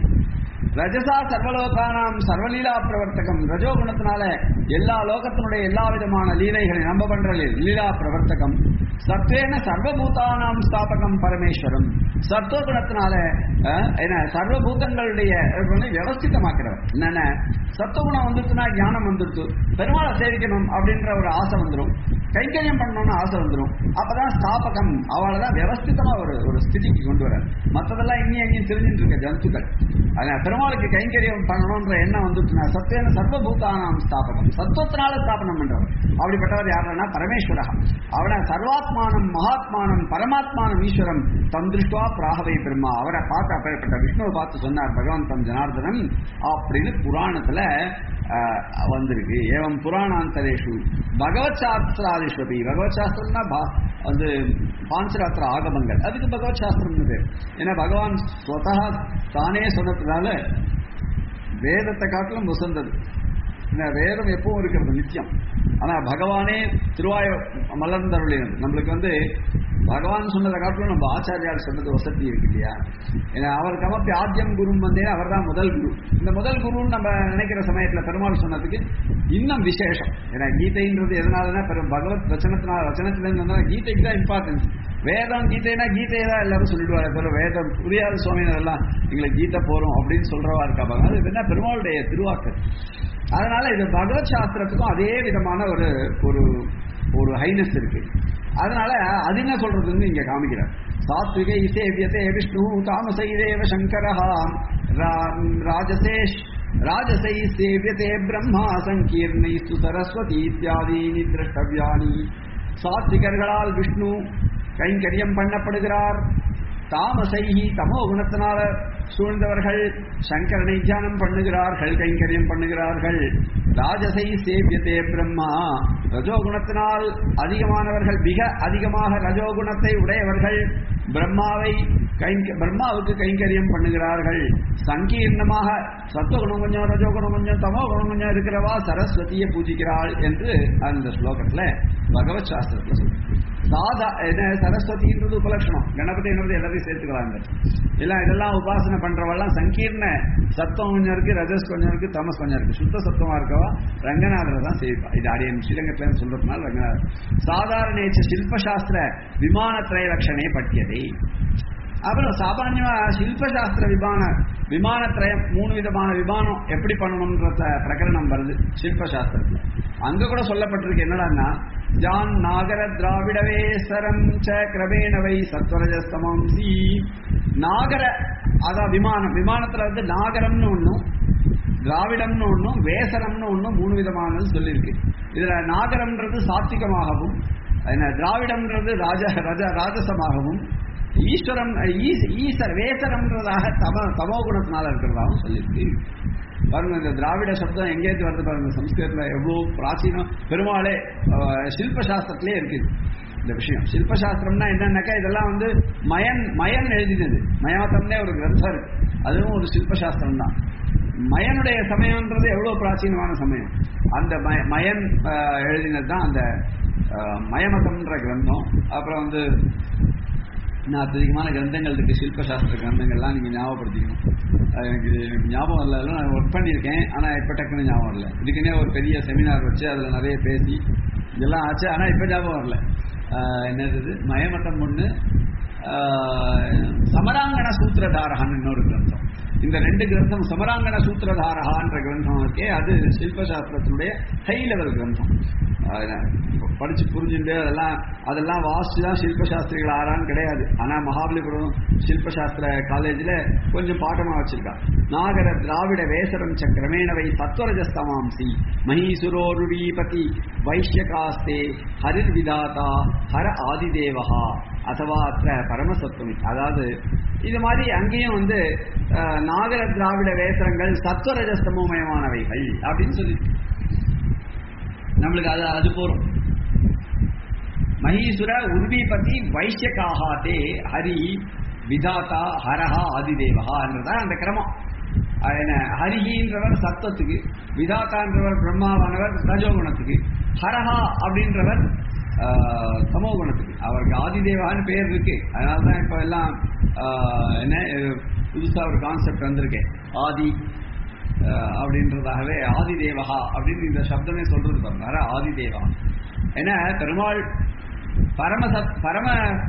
ரஜசா சர்வலோகானாம் சர்வலீலா பிரவர்த்தகம் ரஜோகுணத்தினால எல்லா லோகத்தினுடைய எல்லா விதமான லீலைகளை நம்ம பண்ற லீ- லீலா பிரவர்த்தகம் சத்வேன சர்வபூதானாம் ஸ்தாபகம் பரமேஸ்வரம் சத்துவகுணத்தினால அஹ், என்ன சர்வபூதங்களுடைய இவனை வியவஸ்திதமாக்கிறவர் என்னென்ன சத்துவகுணம் வந்துருச்சுன்னா ஞானம் வந்துருச்சு பெருமாளை சேவிக்கணும் அப்படின்ற ஒரு ஆசை வந்துடும் கைங்கரியம் பண்ணணும்னு ஆசை வந்துடும் அப்பதான் ஸ்தாபகம் அவளை தான் வியவஸ்திதமா ஒரு ஒரு ஸ்திதிக்கு கொண்டு வர மற்றதெல்லாம் இங்கேயும் எங்கேயும் தெரிஞ்சுட்டு இருக்க ஜந்துக்கள் அதனால பெருமாளுக்கு கைங்கரியம் பண்ணணும்ன்ற எண்ணம் வந்துச்சுன்னா சத்தியன சர்வபூதானாம் ஸ்தாபகம் சத்துவத்தினால ஸ்தாபனம் பண்றவர் அப்படிப்பட்டவர் யாருன்னா பரமேஸ்வரா அவனை சர்வாத்மானம் மகாத்மானம் பரமாத்மானம் ஈஸ்வரம் தம் திருஷ்டுவா பிராகவை பிரம்மா அவரை பார்த்து அப்பேற்பட்ட விஷ்ணுவை பார்த்து சொன்னார் பகவான் தம் ஜனார்தனன் அப்படின்னு புராணத்துல ஆஹ், வந்திருக்கு ஏவம் புராணாந்தரேஷு பகவத் சாஸ்திராதிஷ்வபி பகவத் சாஸ்திரம்னா பா- வந்து பாஞ்சராத்திர ஆகமங்கள் அதுக்கு பகவத் சாஸ்திரம்னு பேர் ஏன்னா பகவான் ஸ்வதா தானே சொன்னதுனால வேதத்தை காட்டிலும் உசந்தது இந்த வேதம் எப்பவும் இருக்கிறது நித்தியம் ஆனா பகவானே திருவாய மலர்ந்தருளினது நம்மளுக்கு வந்து பகவான் சொன்னதை காட்டிலும் நம்ம ஆச்சாரியால் சொன்னது வசதி இருக்கு இல்லையா ஏன்னா அவர் கமப்பி ஆத்தியம் குரும் வந்தே அவர் தான் முதல் குரு இந்த முதல் குருன்னு நம்ம நினைக்கிற சமயத்துல பெருமாள் சொன்னதுக்கு இன்னும் விசேஷம் ஏன்னா கீதைன்றது எதனாலனா பெரும் பகவத் வச்சனத்தினால வச்சனத்துல கீதைக்கு தான் இம்பார்ட்டன்ஸ் வேதம் கீதைனா கீதையை தான் எல்லாரும் சொல்லிடுவாங்க தவிர வேதம் புரியாத சுவாமியினரெல்லாம் எங்களுக்கு கீதை போறோம் அப்படின்னு சொல்றவா இருக்கா பாருங்க அது என்ன பெருமாளுடைய திருவாக்கல் அதனால இது பகவத் சாஸ்திரத்துக்கும் அதே விதமான ஒரு ஒரு ஒரு ஹைனஸ் இருக்கு அதனால அது என்ன சொல்றதுன்னு இங்க காமிக்கிறார் சாத்விகை சேவியதே விஷ்ணு தாமசைதேவ சங்கரஹா ராஜசேஷ் ராஜசை சேவியதே பிரம்மா சங்கீர்ணைஸ்து சரஸ்வதி இத்தியாதீனி திரஷ்டவியானி சாத்விகர்களால் விஷ்ணு கைங்கரியம் பண்ணப்படுகிறார் தாமசைஹி தமோ குணத்தினால சூழ்ந்தவர்கள் சங்கரனை தியானம் பண்ணுகிறார்கள் கைங்கரியம் பண்ணுகிறார்கள் ராஜசை சேவியதே பிரம்மா ரஜோகுணத்தினால் அதிகமானவர்கள் மிக அதிகமாக ரஜோகுணத்தை உடையவர்கள் பிரம்மாவை கைங்க பிரம்மாவுக்கு கைங்கரியம் பண்ணுகிறார்கள் சங்கீர்ணமாக சத்துவகுணம் கொஞ்சம் ரஜோகுணம் கொஞ்சம் தமோ குணம் கொஞ்சம் இருக்கிறவா சரஸ்வதியை பூஜிக்கிறாள் என்று அந்த ஸ்லோகத்துல பகவத் சாஸ்திரத்துல சொல்றேன் சாதா என்ன சரஸ்வதின்றது உபலட்சணம் கணபதின்றது எல்லாத்தையும் சேர்த்துக்கலாம் எல்லாம் இதெல்லாம் உபாசனை பண்றவெல்லாம் சங்கீர்ண சத்தம் கொஞ்சம் இருக்கு ரஜஸ் கொஞ்சம் இருக்கு தமஸ் கொஞ்சம் இருக்கு சுத்த சத்தமா இருக்கவா ரங்கநாதரை தான் செய்வா இது அடியன் ஸ்ரீரங்கத்துல சொல்றதுனால ரங்கநாதர் சாதாரணேச்ச சில்பசாஸ்திர விமானத்திரை லட்சணே பட்டியதை அப்புறம் சாமான்யமா சில்பசாஸ்திர விமான விமானத்திரயம் மூணு விதமான விமானம் எப்படி பண்ணணும்ன்ற பிரகரணம் வருது சில்பசாஸ்திரத்துல அங்க கூட சொல்லப்பட்டிருக்கு என்னடான்னா ஜான் நாகர திராவிடவேசரம் ச கிரமேணவை சத்வரஜஸ்தமம் சி நாகர அதான் விமானம் விமானத்துல வந்து நாகரம்னு ஒண்ணும் திராவிடம்னு ஒண்ணும் வேசரம்னு ஒண்ணும் மூணு விதமானது சொல்லியிருக்கு இதுல நாகரம்ன்றது சாத்விகமாகவும் திராவிடம்ன்றது ராஜ ரஜ ராஜசமாகவும் ஈஸ்வரம் ஈசர் வேசரம்ன்றதாக தம தமோ குணத்தினால இருக்கிறதாகவும் சொல்லியிருக்கு பாருங்க இந்த திராவிட சப்தம் எங்கேயிருந்து வருது பாருங்க சம்ஸ்கிருதத்துல எவ்வளவு பிராச்சீனம் பெருமாளே சில்பசாஸ்திரத்திலே இருக்குது இந்த விஷயம் சில்பசாஸ்திரம்னா என்னன்னாக்கா இதெல்லாம் வந்து மயன் மயன் எழுதினது மயாத்தம்னே ஒரு கிரந்தம் இருக்கு அதுவும் ஒரு சில்பசாஸ்திரம் தான் மயனுடைய சமயம்ன்றது எவ்வளவு பிராச்சீனமான சமயம் அந்த மயன் எழுதினது தான் அந்த மயமதம்ன்ற கிரந்தம் அப்புறம் வந்து இன்னும் அत्यதிகமான கிரந்தங்கள் இருக்கு சில்பசாஸ்திர கிரந்தங்கள்லாம் நீங்க ஞாபகப்படுத்திக்கணும் எனக்கு எனக்கு ஞாபகம் இல்லை நான் ஒர்க் பண்ணியிருக்கேன் ஆனால் இப்போ டக்குன்னு ஞாபகம் இல்லை இதுக்குன்னே ஒரு பெரிய செமினார் வச்சு அதில் நிறைய பேசி இதெல்லாம் ஆச்சு ஆனால் இப்போ ஞாபகம் வரல என்னது மயமட்டம் ஒன்று சமராங்கண சூத்திரதாரகான்னு இன்னொரு கிரந்தம் இந்த ரெண்டு கிரந்தம் சமராங்கண சூத்திரதாரகான்ற கிரந்தம் இருக்கே அது சில்பசாஸ்திரத்தினுடைய ஹை லெவல் கிரந்தம் படிச்சு புரிஞ்சுட்டு அதெல்லாம் அதெல்லாம் வாசிச்சு தான் சில்பசாஸ்திரிகள் ஆறான்னு கிடையாது ஆனா மகாபலிபுரம் சில்பசாஸ்திர காலேஜில் கொஞ்சம் பாட்டமா வச்சிருக்கா நாகர திராவிட வேசரம் சக்கரமேணவை சத்வரஜஸ்தமாம்சி மகீசுரோருடீபதி வைஷ்யகாஸ்தே ஹரிர் விதாதா ஹர ஆதிதேவகா அதுவா அத்த பரமசத்துவம் அதாவது இது மாதிரி அங்கேயும் வந்து நாகர திராவிட வேசரங்கள் சத்வரஜஸ்தமோமயமானவைகள் அப்படின்னு சொல்லி நம்மளுக்கு அது அது போறோம் மகீசுர உர்விபதி வைஷ்யகாகாதே ஹரி விதாதா ஹரஹா ஆதிதேவகா என்றதான் அந்த கிரமம் என்ன ஹரிஹின்றவர் சத்தத்துக்கு விதாத்தான்றவர் பிரம்மாவானவர் ரஜோகுணத்துக்கு ஹரஹா அப்படின்றவர் சமோ குணத்துக்கு அவருக்கு ஆதிதேவான்னு பேர் இருக்கு அதனால தான் இப்போ எல்லாம் என்ன புதுசா ஒரு கான்செப்ட் வந்திருக்கேன் ஆதி அப்படின்றதாகவே ஆதிதேவகா அப்படின்னு இந்த சப்தமே சொல்றது பாருங்க ஆதிதேவா ஏன்னா பெருமாள் பரமசத் பரம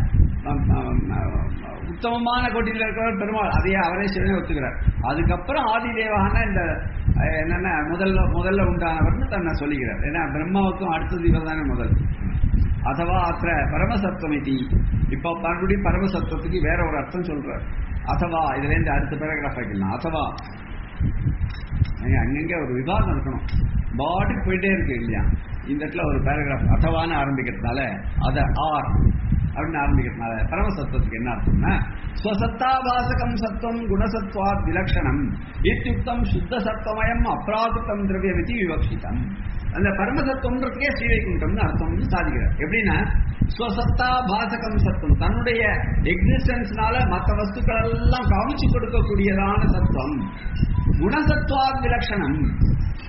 உத்தமமான கோட்டியில் இருக்கிறவர் பெருமாள் அதையே அவரே சிவனே ஒத்துக்கிறார் அதுக்கப்புறம் ஆதிதேவான இந்த என்னென்ன முதல்ல முதல்ல உண்டானவர்னு தன்னை சொல்லிக்கிறார் ஏன்னா பிரம்மாவுக்கும் அடுத்தது இவர் தானே முதல் அதுவா அத்த பரமசத்துவமிதி இப்போ மறுபடியும் பரமசத்துவத்துக்கு வேற ஒரு அர்த்தம் சொல்றார் அதுவா இதுல இருந்து அடுத்த பேராகிராஃப் வைக்கலாம் அதுவா அங்கங்க ஒரு விவாதம் இருக்கணும் பாட்டுக்கு போயிட்டே இருக்கு இல்லையா இந்த இடத்துல ஒரு பேராகிராஃப் அதவான்னு ஆரம்பிக்கிறதுனால அத ஆர் அப்படின்னு ஆரம்பிக்கிறதுனால பரமசத்துவத்துக்கு என்ன அர்த்தம்னா ஸ்வசத்தாபாசகம் சத்துவம் குணசத்வாத் விலக்ஷணம் இத்தியுக்தம் சுத்த சத்துவமயம் அப்ராகிருத்தம் திரவியமிதி விவக்ஷிதம் அந்த பரமசத்துவம்ன்றதுக்கே ஸ்ரீவைகுண்டம்னு அர்த்தம்னு சாதிக்கிறார் எப்படின்னா ஸ்வசத்தா பாசகம் சத்துவம் தன்னுடைய எக்ஸிஸ்டன்ஸ்னால மற்ற வஸ்துக்கள் எல்லாம் காமிச்சு கொடுக்கக்கூடியதான சத்துவம் குணசத்வா விலட்சணம்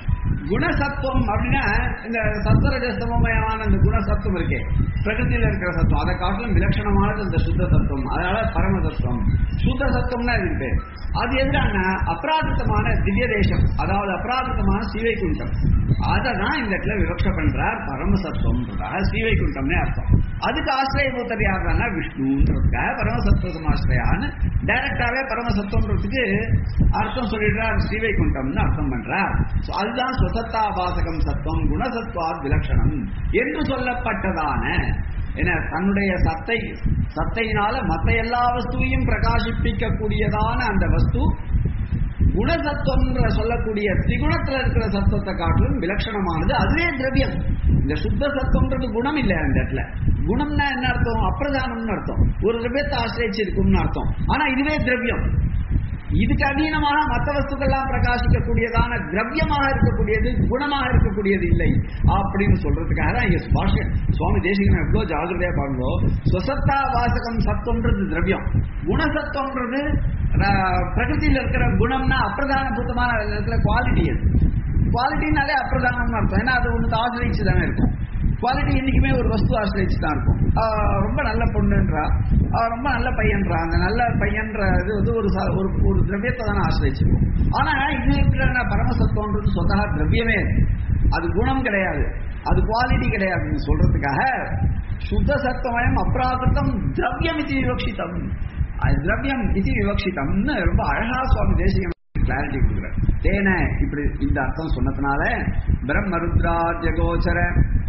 குணசத்துவம் அப்படின்னா இந்த சத்வரஜஸ்தமயமான இந்த குணசத்துவம் இருக்கே பிரகிருதியில இருக்கிற சத்துவம் அதை காட்டிலும் விலட்சணமானது இந்த சுத்த சத்துவம் அதனால பரம சத்துவம் சுத்த சத்துவம்னா இது பேர் அது எதுனா அபராதித்தமான திவ்ய தேசம் அதாவது அபராதித்தமான சீவைகுண்டம் அதை தான் இந்த இடத்துல விவக்ஷ பண்றார் பரமசத்துவம்ன்றதாக ஸ்ரீவைகுண்டம்னே அர்த்தம் அதுக்கு ஆசிரியபூத்தர் யாருன்னா விஷ்ணுன்றதுக்காக பரமசத்துவ சமாசிரியான்னு டைரக்டாவே பரமசத்துவன்றதுக்கு அர்த்தம் சொல்லிடுறார் ஸ்ரீவைகுண்டம்னு அர்த்தம் பண்றார் So, அதுதான் சுசத்தாபாசகம் சத்துவம் குணசத்வாத் விலட்சணம் என்று சொல்லப்பட்டதான என தன்னுடைய சத்தை சத்தையினால மற்ற எல்லா வஸ்துவையும் பிரகாசிப்பிக்க கூடியதான அந்த வஸ்து குணசத்துவம்ன்ற சொல்லக்கூடிய திரிகுணத்துல இருக்கிற சத்துவத்தை காட்டிலும் விலட்சணமானது அதுவே திரவியம் இந்த சுத்த சத்துவம்ன்றது குணம் இல்லை அந்த இடத்துல குணம்னா என்ன அர்த்தம் அப்பிரதானம்னு அர்த்தம் ஒரு திரவியத்தை ஆசிரியச்சு இருக்கும்னு அர்த்தம் ஆனா இதுவே திரவியம் இதுக்கு அதீனமாக மற்ற வஸ்துக்கள்லாம் பிரகாசிக்கக்கூடியதான திரவியமாக இருக்கக்கூடியது குணமாக இருக்கக்கூடியது இல்லை அப்படின்னு சொல்றதுக்காக தான் இங்க பாஷ்ய சுவாமி தேசிகன் எவ்வளவு ஜாகிரதையா பாருங்கோ சுசத்தா வாசகம் சத்துவம்ன்றது திரவியம் குணசத்துவம்ன்றது அஹ், பிரகிருதியில இருக்கிற குணம்னா அப்பிரதான பூத்தமான இருக்கிற குவாலிட்டி அது குவாலிட்டினாலே அப்பிரதானம்னு அர்த்தம் ஏன்னா அது ஒன்று ஆசிரியச்சு தானே இருக்கும் குவாலிட்டி என்னைக்குமே ஒரு வஸ்து ஆசிரியச்சு தான் இருக்கும் ஆஹ் ரொம்ப நல்ல பொண்ணுன்றா ஆஹ் ரொம்ப நல்ல பையன்றா அந்த நல்ல பையன்ற இது வந்து ஒரு ச- ஒரு ஒரு திரவியத்தை தானே ஆசிரியச்சிருக்கும் ஆனா இது இருக்கிற பரமசத்துவன்றது சொந்தகா திரவியமே அது. அது குணம் கிடையாது அது குவாலிட்டி கிடையாதுன்னு சொல்றதுக்காக சுத்த சத்துவமயம் அப்ராகிருத்தம் திரவியம் இது விவக்ஷிதம் அது திரவியம் இது விவக்ஷிதம்னு ரொம்ப அழகா சுவாமி தேசிகம் கிளாரிட்டி கொடுக்குறார் தேன இப்படி இந்த அர்த்தம் சொன்னதுனால பிரம்மருத்ராஜகோச்சர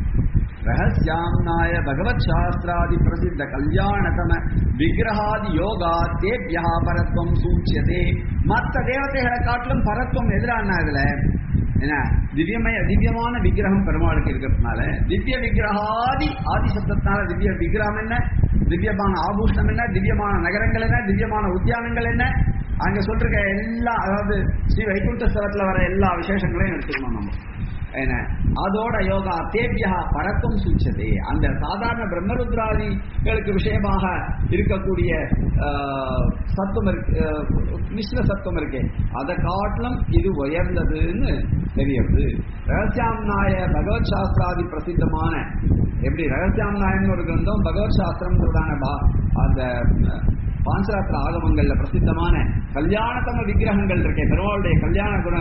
ரகசியாம்னாய பகவத் சாஸ்திராதி பிரசித்த கல்யாணதம விக்கிரகாதி யோகா தேபியா பரத்வம் சூச்சியதே மற்ற தேவதைகளை காட்டிலும் பரத்வம் எதிரான இதுல என்ன திவ்யமய திவ்யமான விக்கிரகம் பெருமாளுக்கு இருக்கிறதுனால திவ்ய விக்கிரகாதி ஆதி சப்தத்தினால திவ்ய விக்கிரகம் என்ன திவ்யமான ஆபூஷணம் என்ன திவ்யமான நகரங்கள் என்ன திவ்யமான உத்தியானங்கள் என்ன அங்க சொல்ற எல்லா அதாவது ஸ்ரீ வைகுண்ட ஸ்தலத்துல வர எல்லா விசேஷங்களையும் எடுத்துக்கணும் நம்ம என்ன அதோட யோகா தேபியா பரத்துவம் சூச்சதே அந்த சாதாரண பிரம்மருத்ராதிகளுக்கு விஷயமாக இருக்கக்கூடிய ஆஹ், சத்துவம் இருக்கு ஆஹ், மிஸ்ர சத்துவம் இருக்கே அதை காட்டிலும் இது உயர்ந்ததுன்னு தெரியுது ரகசியாம் நாய பகவத் சாஸ்திராதி பிரசித்தமான எப்படி ரகசியாம் நாயன்னு ஒரு கிரந்தம் பகவத் சாஸ்திரம்ன்றதான பா- அந்த அஹ், பாஞ்சராத்திர ஆகமங்கள்ல பிரசித்தமான கல்யாணத்தம விக்கிரகங்கள் இருக்கே பெருமாளுடைய கல்யாண குண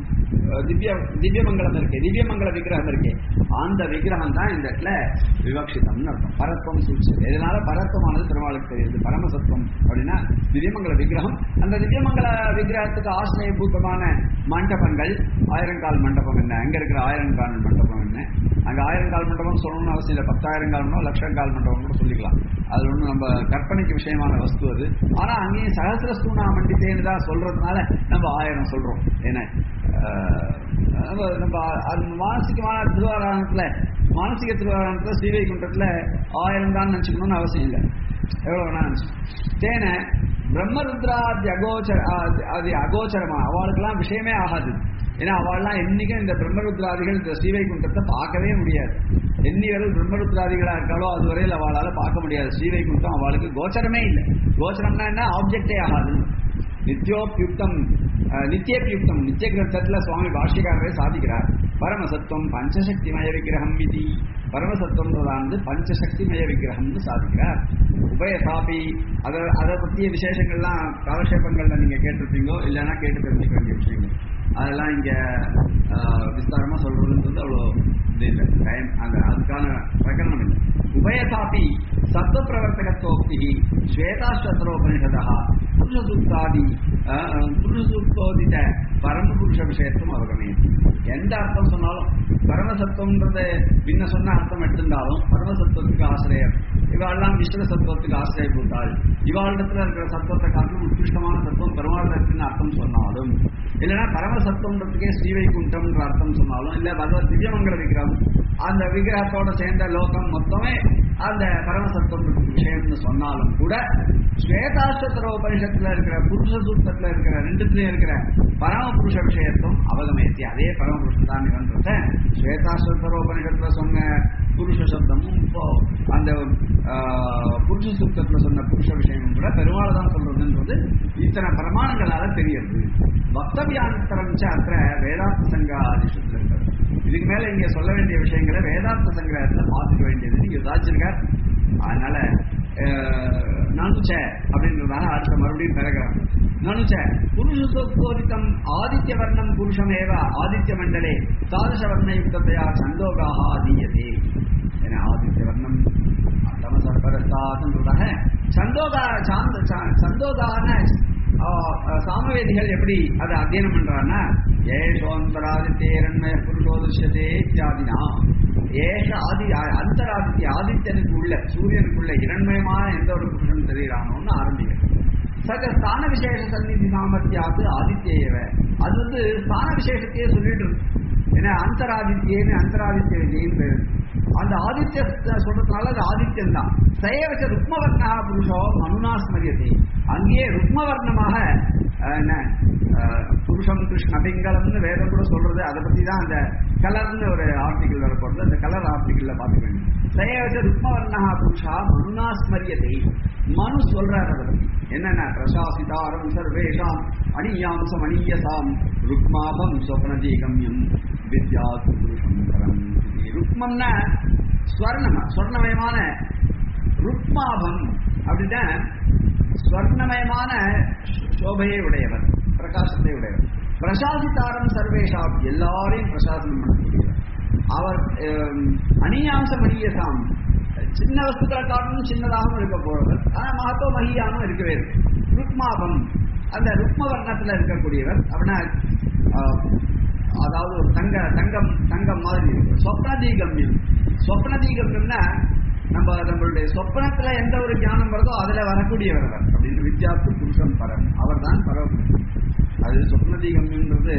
அஹ் திவ்ய திவ்யமங்கலம் இருக்கு திவ்யமங்கல விக்கிரகம் இருக்கு அந்த விக்கிரகம் தான் இந்த இடத்துல விவக்ஷிதம்னு அர்த்தம் பரத்வம் சூழ்ச்சி இதனால பரத்வமானது பெருமாளுக்கு தெரியுது பரமசத்துவம் அப்படின்னா திவ்யமங்கல விக்கிரகம் அந்த திவ்யமங்கல விக்கிரகத்துக்கு ஆசிரியபூத்தமான மண்டபங்கள் ஆயிரங்கால் மண்டபம் என்ன அங்க இருக்கிற ஆயிரங்கால் மண்டபம் என்ன அங்க ஆயிரங்கால் மண்டபம் சொல்லணும்னு அவசியம் இல்லை பத்தாயிரங்கால் லட்சங்கால் மண்டபம் கூட சொல்லிக்கலாம் அது ஒன்றும் நம்ம கற்பனைக்கு விஷயமான வஸ்து அது ஆனா அங்கேயும் சகசிரஸ்தூனா மண்டித்தேன்னு தான் சொல்றதுனால நம்ம ஆயிரம் சொல்றோம் ஏன்னா ஆஹ், நம்ம நம்ம அது மானசிகமான திருவாராயணத்துல மானசிக திருவாராயணத்துல ஸ்ரீவைகுண்டத்துல ஆயிரம் தான் நினைச்சுக்கணும்னு அவசியம் இல்லை எவ்வளவு வேணா நினைச்சுக்கணும். தேன பிரம்மருத்ராதி அகோச்சர அது- அது அகோச்சரமா அவளுக்கெல்லாம் விஷயமே ஆகாது ஏன்னா அவள்லாம் என்னைக்கும் இந்த பிரம்மருத்ராதிகள் இந்த ஸ்ரீவைகுண்டத்தை பார்க்கவே முடியாது எண்ணி வரை பிரம்மருத்ராதிகளா இருக்காளோ அது வரையில் அவளால பார்க்க முடியாது ஸ்ரீவைகுண்டம் அவளுக்கு கோச்சரமே இல்லை கோச்சரம்னா என்ன ஆப்ஜெக்டே ஆகாது நித்யோபியுக்தம் அஹ், நித்தியபியுக்தம் நித்திய கிரந்தத்துல சுவாமி பாஷ்யக்காரரே சாதிக்கிறார் பரமசத்துவம் பஞ்சசக்திமய விக்கிரகம் விதி பரமசத்துவம்ன்றதானது பஞ்சசக்திமய விக்கிரகம்னு சாதிக்கிறார் உபயதாபி அதை அதை பற்றிய விசேஷங்கள்லாம் காலக்ஷேபங்கள்ல நீங்க கேட்டிருப்பீங்களோ இல்லைன்னா கேட்டு தெரிஞ்சுக்க வேண்டிய விஷயங்கள் அதெல்லாம் இங்க ஆஹ், விஸ்தாரமா சொல்றதுன்றது அவ்வளோ இது இல்லை டைம் அந்த அதுக்கான பிரகரணம் இல்லை உபயதாபி சத்வ பிரவர்த்தகத்தோக்தி ஸ்வேதாஸ்வத்தரோபனிஷதா புருஷசூக்தாதி புருஷசூக்தோதித பரம புருஷ விஷயத்தும் அவகமே எந்த அர்த்தம் சொன்னாலும் பரமசத்துவம்ன்றது பின்ன சொன்ன அர்த்தம் எடுத்திருந்தாலும் பரமசத்துவத்துக்கு ஆசிரியர் இவாளெல்லாம் மிஸ்ர சத்துவத்துக்கு ஆசிரியர் கொடுத்தாள் இவாளிடத்துல இருக்கிற சத்துவத்தை காட்டிலும் உத்கிருஷ்டமான சத்துவம் பெருமாள் இருக்குன்னு அர்த்தம் சொன்னாலும் இல்லைன்னா பரமசத்துவன்றதுக்கே ஸ்ரீவைகுண்டம்ன்ற அர்த்தம் சொன்னாலும் இல்ல பகவத் திவ்யமங்கல விக்கிரகம் அந்த விக்கிரகத்தோட சேர்ந்த லோகம் மொத்தமே அந்த பரமசத்துவம் விஷயம்னு சொன்னாலும் கூட ஸ்வேதாஸ்வத்தர உபனிஷத்துல இருக்கிற புருஷ சூத்திரத்துல இருக்கிற ரெண்டுத்துலயும் இருக்கிற பரம புருஷ விஷயத்தும் அவகமேத்தி அதே பரம புருஷன் தான் நிரந்தரத்தை ஸ்வேதாஸ்வத்தர உபனிஷத்துல சொன்ன புருஷ சப்தமும் இப்போ அந்த ஆஹ், புருஷ சூத்திரத்துல சொன்ன புருஷ விஷயமும் கூட பெருமாள் தான் சொல்றதுன்றது இத்தனை பிரமாணங்களால தெரியுது வக்தவியாந்தரம் அத்த வேதாந்த சங்காதிஷத்துல இருக்கிறது இதுக்கு மேல இங்க சொல்ல வேண்டிய விஷயங்களை வேதாந்த சங்கிரகத்துல பார்த்துக்க வேண்டியது நீங்க சாதிச்சிருக்கார் அதனால அஹ், நனுச்ச அப்படின்றதால அடுத்த மறுபடியும் பிறகுறான் நனுச்ச புருஷோரித்தம் ஆதித்ய வர்ணம் புருஷமேவ ஆதித்ய மண்டலே தாதச வர்ணயுக்தத்தையா சந்தோகாக அதீயதே என ஆதித்ய வர்ணம் தமசர்பரஸ்தாதுன்றதாக சந்தோகா சாந்த சா- சந்தோகான ஆ, ஆ, சாமவேதிகள் எப்படி அதை அத்தியனம் பண்றான்னா ஏஷோந்தராதித்யேரண்மய புருஷோ திருஷ்யதே இத்தியாதினா ஏஷ ஆதி ஆ- அந்தராதித்ய ஆதித்யனுக்கு உள்ள சூரியனுக்குள்ள இரண்மயமான எந்த ஒரு புருஷன் தெரிகிறானோன்னு ஆரம்பிக்கிறது சக ஸ்தான விசேஷ சந்நிதி சாமர்த்தியாது ஆதித்யேவ அது வந்து ஸ்தான விசேஷத்தையே சொல்லிட்டு இருக்கு ஏன்னா அந்தராதித்யேன்னு அந்தராதித்ய விஜயின்னு பேரு அந்த ஆதித்ய சொல்றதுனால அது ஆதித்யன் தான் சயவச்ச ருக்மவர்ணா புருஷோ மனுனா ஸ்மரியத்தை அங்கேயே ருக்மவர்ணமாக அஹ், என்ன அஹ், புருஷம் கிருஷ்ண பிங்களம்னு வேதம் கூட சொல்றது அதை பத்தி தான் அந்த கலர்னு ஒரு ஆர்டிகிள் வரப்போறது அந்த கலர் ஆர்டிகிள்ல பார்த்துக்க வேண்டும் சயவச்ச ருக்மவர்ணா புருஷா மனுனா ஸ்மரியத்தை மனு சொல்றாரு அதை பத்தி என்னென்ன பிரசாசிதாரம் சர்வேஷாம் அணியாம்சம் அணியசாம் ருக்மாபம் சொப்னதீகம்யம் வித்யா புருஷம் பரம் இது ருக்மம்னா ஸ்வர்ணம் ஸ்வர்ணமயமான ருக்மாபம் அப்படின்னா ஸ்வர்ணமயமான சோபையை உடையவர் பிரகாசத்தை உடையவர் பிரசாசித்தாரம் சர்வேஷாம் எல்லாரையும் பிரசாசனம் பண்ணக்கூடியவர் அவர் அஹ், அணியாம்சம் அணியசாம் சின்ன வஸ்துக்களை காட்டிலும் சின்னதாகவும் இருக்க போறவர் ஆனா மகத்துவ மகியானும் இருக்கவே இருக்கு ருக்மாபம் அந்த ருக்ம வர்ணத்துல இருக்கக்கூடியவர் அப்படின்னா ஆஹ், அதாவது ஒரு தங்க தங்கம் தங்கம் மாதிரி இருக்கு சொப்னதீகம்யம் சொப்னதீகம்யம்னா நம்ம நம்மளுடைய சொப்பனத்துல எந்த ஒரு ஞானம் வருதோ அதுல வரக்கூடியவர் அவர் அப்படின்னு வித்யாத்து புருஷம் பரம் அவர் தான் பரவ அது சொப்னதீகம்யம்ன்றது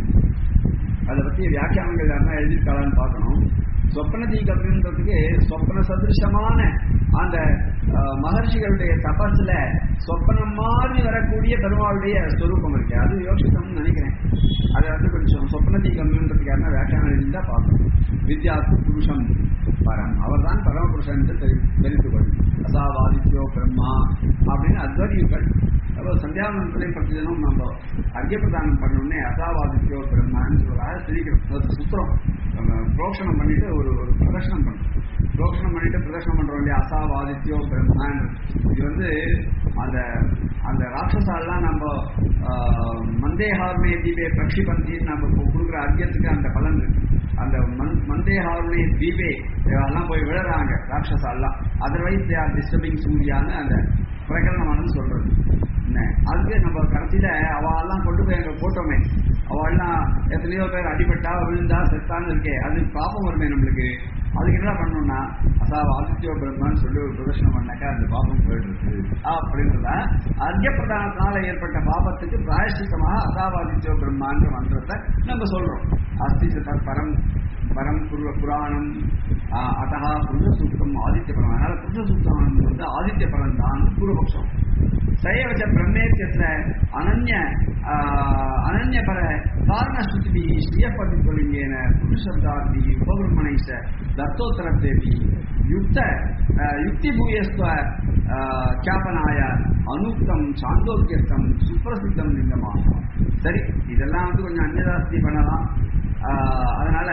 அதை பத்தி வியாக்கியானங்கள் யாருன்னா எழுதியிருக்காளான்னு பார்க்கணும் சொப்பன தீகம்ன்றதுக்கு சொப்பன சதிருஷமான அந்த அஹ், மகர்ஷிகளுடைய தபஸ்ல சொப்பனம் மாதிரி வரக்கூடிய பெருமாளுடைய ஸ்வரூபம் இருக்கு அது யோசித்தம்னு நினைக்கிறேன் அதை வந்து கொஞ்சம் சொப்பன தீகம்ன்றதுக்கு யாருன்னா வியாக்கியானம் எழுதிதான் பார்க்கணும் வித்யாத்து புருஷம் பரம் அவர்தான் பரமபுருஷன் என்று தெரி- தெரிந்து கொள்ளும் அசாவாதித்யோ பிரம்மா அப்படின்னு அத்வரியுங்கள் அப்போ சந்தியாவந்தத்திலையும் பத்து தினம் நம்ம அர்க்கிய பிரதானம் பண்ணோடனே அசாவாதித்யோ பிரம்மான்னு சொல்றாங்க சிரிக்கிறோம் அதாவது சுத்திரம் நம்ம புரோஷனம் பண்ணிட்டு ஒரு ஒரு பிரதர்ஷனம் பண்றோம் புரோஷனம் பண்ணிட்டு பிரதர்ஷனம் பண்றோம் இல்லையா அசாவாதித்யோ பிரம்மான்னு இது வந்து அந்த அந்த ராட்சசாலாம் நம்ம ஆஹ், மந்தேஹார்மே தீபே பிரக்ஷிபந்தின்னு நம்ம இப்போ கொடுக்குற அர்க்கியத்துக்கு அந்த பலன் இருக்கு அந்த மந் மந்தேஹாருடைய தீபே எல்லாம் போய் விழுறாங்க ராட்சசாலாம் அதர்வைஸ் தே ஆர் டிஸ்டர்பிங் சூர்யான்னு அந்த பிரகரணமானு சொல்றது என்ன அதுக்கு நம்ம கடைசியில அவெல்லாம் கொண்டு போய் அங்க போட்டோமே அவெல்லாம் எத்தனையோ பேர் அடிபட்டா விழுந்தா செத்தான்னு இருக்கே அது பாப்பம் வருமே நம்மளுக்கு அதுக்கு என்ன பண்ணணும்னா அசாவ ஆதித்யோ பிரம்மான்னு சொல்லி ஒரு பிரதர்ஷனம் பண்ணாக்கா அந்த பாபம் போயிடுறது அப்படின்றத அர்க்க பிரதானத்தினால ஏற்பட்ட பாபத்துக்கு பிராயஷ்டித்தமாக அசாவாதித்யோ பிரம்மான்ற மந்திரத்தை நம்ம சொல்றோம் அஸ்தி சத பரம் பரம் புருவ புராணம் ஆஹ், அத்தகா புருஷ சூக்தம் ஆதித்ய பரம் அதனால புருஷ சூக்தம் வந்து ஆதித்ய பரம் தான் பூர்வபக்ஷம் சயவச்ச பிரம்மேத்தியத்துல அனன்ய ஆஹ், அனன்ய பர காரணஸ்ருதி ஸ்ரீயப்பதிலிங்கேன புருஷப்தாதி உபபிரமணை தத்தோத்தரத்தேபி யுக்த ஆஹ், யுக்தி பூயஸ்வ ஆஹ், கியாபனாய அனுக்தம் சாந்தோக்கியஸ்தம் சுப்பிரசித்தம் லிங்கமாக சரி இதெல்லாம் வந்து கொஞ்சம் அந்நியதாஸ்தி பண்ணலாம் ஆஹ், அதனால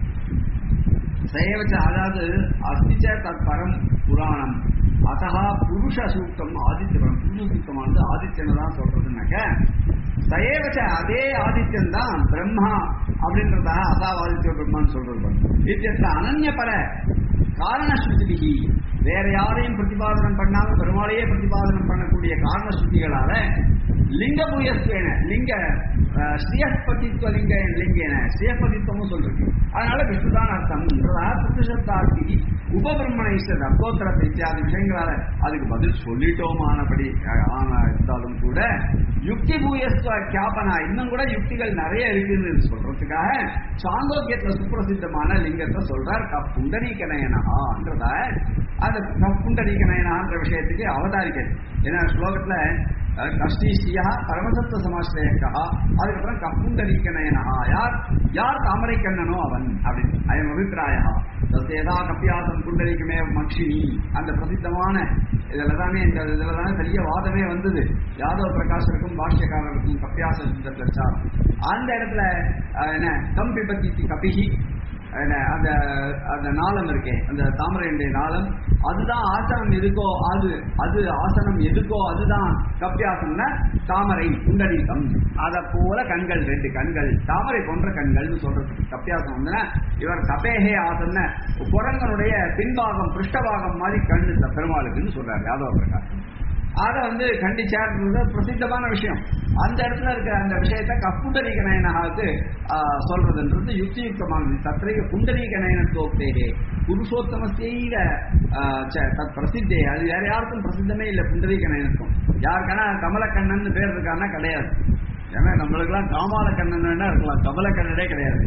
சயவச்ச அதாவது அஸ்திச்ச தத் பரம் புராணம் அத்தகா புருஷ சூக்தம் ஆதித்யபரம் புருஷ சூக்தமானது ஆதித்யனை தான் சொல்றதுனாக்க சயவச்ச அதே ஆதித்யன் தான் பிரம்மா அப்படின்றதா அசாவாதித்ய பிரம்மான்னு சொல்றது பாருங்க. இத்தியத்துல அனன்ய பர காரணஸ்ருதிகி வேற யாரையும் பிரதிபாதனம் பண்ணாம பெருமாளையே பிரதிபாதனம் பண்ணக்கூடிய காரணஸ்ருதிகளால லிங்க பூயஸ்வேன லிங்க அஹ், ஸ்ரீயஸ்பதித்வ லிங்க லிங்கேன ஸ்ரீயஸ்பதித்வமும் சொல்றது அதனால விஷ்ணுதான் அர்த்தம் புருஷத்தார்த்தி உபபிரம்மணேஸ்வர ரத்தோத்தர இத்தியாதி விஷயங்களால அதுக்கு பதில் சொல்லிட்டோமானபடி அஹ், ஆனா இருந்தாலும் கூட யுக்தி பூயஸ்வ கியாபனா இன்னும் கூட யுக்திகள் நிறைய இருக்குன்னு சொல்றதுக்காக சாந்தோக்கியத்துல சுப்பிரசித்தமான லிங்கத்தை சொல்றார் கப்புண்டரீகனயனஹான்றத அந்த கப்புண்டரீகனயனான்ற விஷயத்துக்கு அவதாரிக்கிறது ஏன்னா ஸ்லோகத்துல அஹ், கஷ்டி ஸ்ரீயா பரமசத்துவ சமாசிரயக்கா அதுக்கப்புறம் கப்புண்டரீகனயனஹா யார் யார் தாமரை கண்ணனோ அவன் அப்படின்னு அயம் அபிப்பிராயா தசேதா கப்பியாசம் புண்டரீகமே மக்ஷினி அந்த பிரசித்தமான இதுல தானே இந்த இதுல தானே பெரிய வாதமே வந்தது யாதவ பிரகாஷருக்கும் பாஷ்யக்காரருக்கும் கப்பியாச சித்தத்தில் விசாரம் அந்த இடத்துல அஹ், என்ன கம்பி பத்தி கபிகி என்ன, அந்த அந்த நாளம் இருக்கே அந்த தாமரையுடைய நாளம் அதுதான் ஆசனம் எதுக்கோ அது அது ஆசனம் எதுக்கோ அதுதான் கப்பியாசம்னா தாமரை குண்டலீகம் அத போல கண்கள் ரெண்டு கண்கள் தாமரை போன்ற கண்கள்னு சொல்றது கப்பியாசம் வந்து இவர் கபேகே ஆசன குரங்கனுடைய பின்பாகம் பிருஷ்டபாகம் மாதிரி கண்ணு இந்த பெருமாளுக்குன்னு சொல்றாரு யாதவ பிரகாஷ் அதை வந்து கண்டிச்சார்ன்றது பிரசித்தமான விஷயம் அந்த இடத்துல இருக்கிற அந்த விஷயத்த கப்புண்டரீக நயனகாவுக்கு ஆஹ், சொல்றதுன்றது யுக்தியுக்தமானது தத்ரீக புண்டரீக நயனத்தோக்தேகே புருஷோத்தமஸ்தீர தத் பிரசித்தே அது வேற யாருக்கும் பிரசித்தமே இல்லை புண்டரீக நயனத்துவம் யாருக்கான கமலக்கண்ணன் பேர் இருக்கான்னா கிடையாது ஏன்னா நம்மளுக்கெல்லாம் காமால கண்ணன் வேணா இருக்கலாம் கமலக்கண்ணனே கிடையாது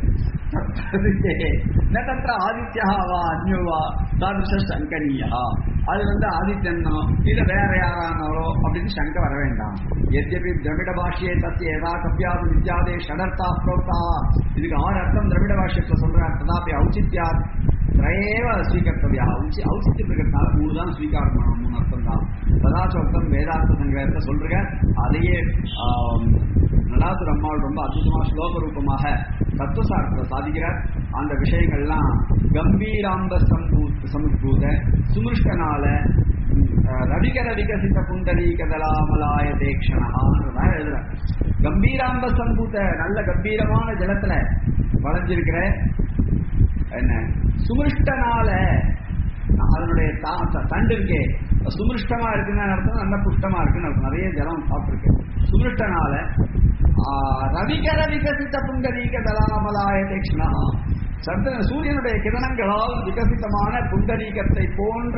நகத்திர ஆதித்யா வா அந்யோ வா தாதுஷ சங்கனியா அது வந்து ஆதித்யனோ இல்ல வேற யாரானாலோ அப்படின்னு சங்க வர வேண்டாம் எத்யபி திரவிட பாஷையை தத்திய ஏதா கப்பியாது வித்யாதே ஷடர்த்தா புரோக்தா இதுக்கு ஆறு அர்த்தம் திரவிட பாஷ்யத்துல சொல்றார் ததாபி ஔச்சித்யா திரயேவ ஸ்வீகர்த்தவியா ஔச்சி ஔச்சித்யம் இருக்கிறதுனால மூணு தான் ஸ்வீகாரம் பண்ணணும் மூணு அர்த்தம் தான் சதாச்சோக்தம் வேதாந்த சங்கிரகத்தை சொல்றீங்க அதையே ஆம், நடாசுர அம்மாள் ரொம்ப அற்புதமா ஸ்லோக ரூபமாக தத்துவசாரத்தை சாதிக்கிறார் அந்த விஷயங்கள்லாம் கம்பீராம்ப சம்பூ சமுத்பூத சுமிருஷ்டனால அஹ், ரவிகர விகசித புண்டரீகதலாமலாய தேக்ஷணான்றதா எழுதுற கம்பீராம்ப சம்பூத நல்ல கம்பீரமான ஜலத்துல வளைஞ்சிருக்கிற என்ன சுமிருஷ்டனால அதனுடைய தா- த- தண்டு இருக்கே சுமிருஷ்டமா இருக்குன்னு அர்த்தம் நல்ல புஷ்டமா இருக்குன்னு அர்த்தம் நிறைய ஜலம் சாப்பிட்டுருக்கு சுமிருஷ்டனால ஆ, ரவிகர விகசித்த புண்டரீக தலாமலாய தேக்ஷணா சந்திரன் சூரியனுடைய கிரணங்களால் விகசிதமான புண்டரீகத்தை போன்ற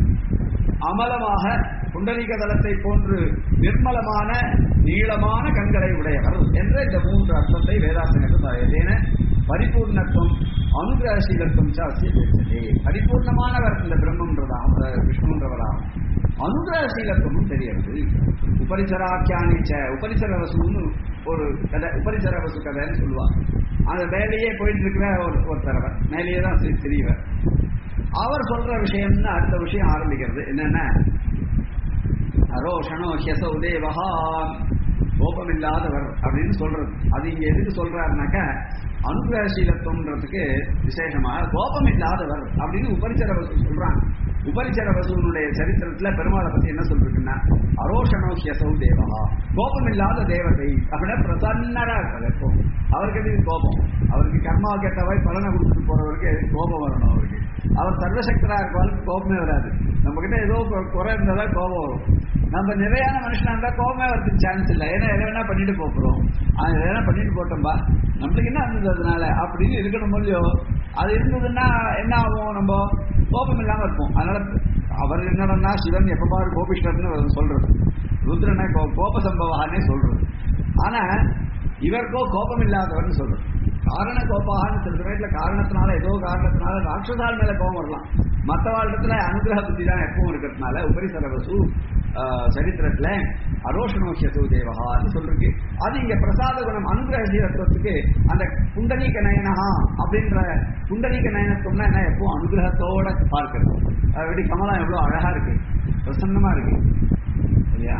அமலமாக புண்டரீக தலத்தை போன்று நிர்மலமான நீளமான கண்களை உடையவர் என்ற இந்த மூன்று அர்த்தத்தை வேதாசனத்தில் பரிபூர்ணத்துவம் அனுகிரகசீலத்துவம் ச அஸ்ய பேசதே பரிபூர்ணமானவர் இந்த பிரம்மன்றதாம் விஷ்ணுன்றவராம் அனுகிரகசீலத்துவமும் தெரிகிறது உபரிசராக்கியானிச்ச உபரிசர வசுன்னு ஒரு கதை உபரிசர வசு கதைன்னு சொல்லுவாங்க அந்த மேலேயே போயிட்டு இருக்கிற ஒரு ஒருத்தரவர் மேலேயே தான் தெரி- தெரியவர் அவர் சொல்ற விஷயம்னு அடுத்த விஷயம் ஆரம்பிக்கிறது என்னன்னா அரோஷணோ ஹியசோ தேவஹா கோபமில்லாதவர் அப்படின்னு சொல்றது அது இங்க எதுக்கு சொல்றாருனாக்க அனுகிரகசீலத்துவம்ன்றதுக்கு விசேஷமாக கோபம் இல்லாதவர் அப்படின்னு உபரிச்சர வசூ சொல்றாங்க உபரிச்சர வசூனுடைய சரித்திரத்துல பெருமாளை பத்தி என்ன சொல்றதுன்னா அரோஷணோ ஹியசௌ தேவஹா கோபம் இல்லாத தேவதை அப்படின்னா பிரசன்னரா இருக்காது எப்போ அவருக்கு எதுக்கு கோபம் அவருக்கு கர்மா கேட்டவை பலனை கொடுத்துட்டு போறவருக்கு எதுக்கு கோபம் வரணும் அவருக்கு அவர் சர்வசக்தரா இருக்கவருக்கு கோபமே வராது நம்ம கிட்ட ஏதோ கொ- குறை இருந்தா கோபம் வரும் நம்ம நிறையான மனுஷனா இருந்தா கோபமே வரதுக்கு சான்ஸ் இல்லை ஏன்னா எதை வேணா பண்ணிட்டு போறோம் அது எதை வேணா பண்ணிட்டு போட்டோம்பா நம்மளுக்கு என்ன இருந்தது அதனால அப்படின்னு இருக்கணும் இல்லையோ அது இருந்ததுன்னா என்ன ஆகும் நம்ம கோபம் இல்லாம இருப்போம் அதனால அவர் என்னடா சிவன் எப்ப பாரு கோபிஷ்டர்னு அவர் சொல்றது ருத்ரனை கோ- கோப சம்பவானே சொல்றது ஆனா இவருக்கோ கோபம் இல்லாதவர்னு சொல்றது காரண கோபான்னு சில சமயத்துல காரணத்தினால ஏதோ காரணத்தினால ராட்சசால் மேல கோபம் வரலாம் மற்ற வாழ்க்கத்துல அனுகிரக புத்தி தான் எப்பவும் இருக்கிறதுனால உபரிசரவசு ஆஹ், சரித்திரத்துல அரோஷணோஷியசு தேவகான்னு சொல்லிருக்கு அது இங்க பிரசாத குணம் அனுகிரக சீரத்துவத்துக்கு அந்த புண்டரீக நயனஹா அப்படின்ற புண்டரீக நயனத்துவம்னா என்ன எப்பவும் அனுகிரகத்தோட பார்க்கிறது அது எப்படி கமலம் எவ்வளவு அழகா இருக்கு பிரசன்னமா இருக்கு இல்லையா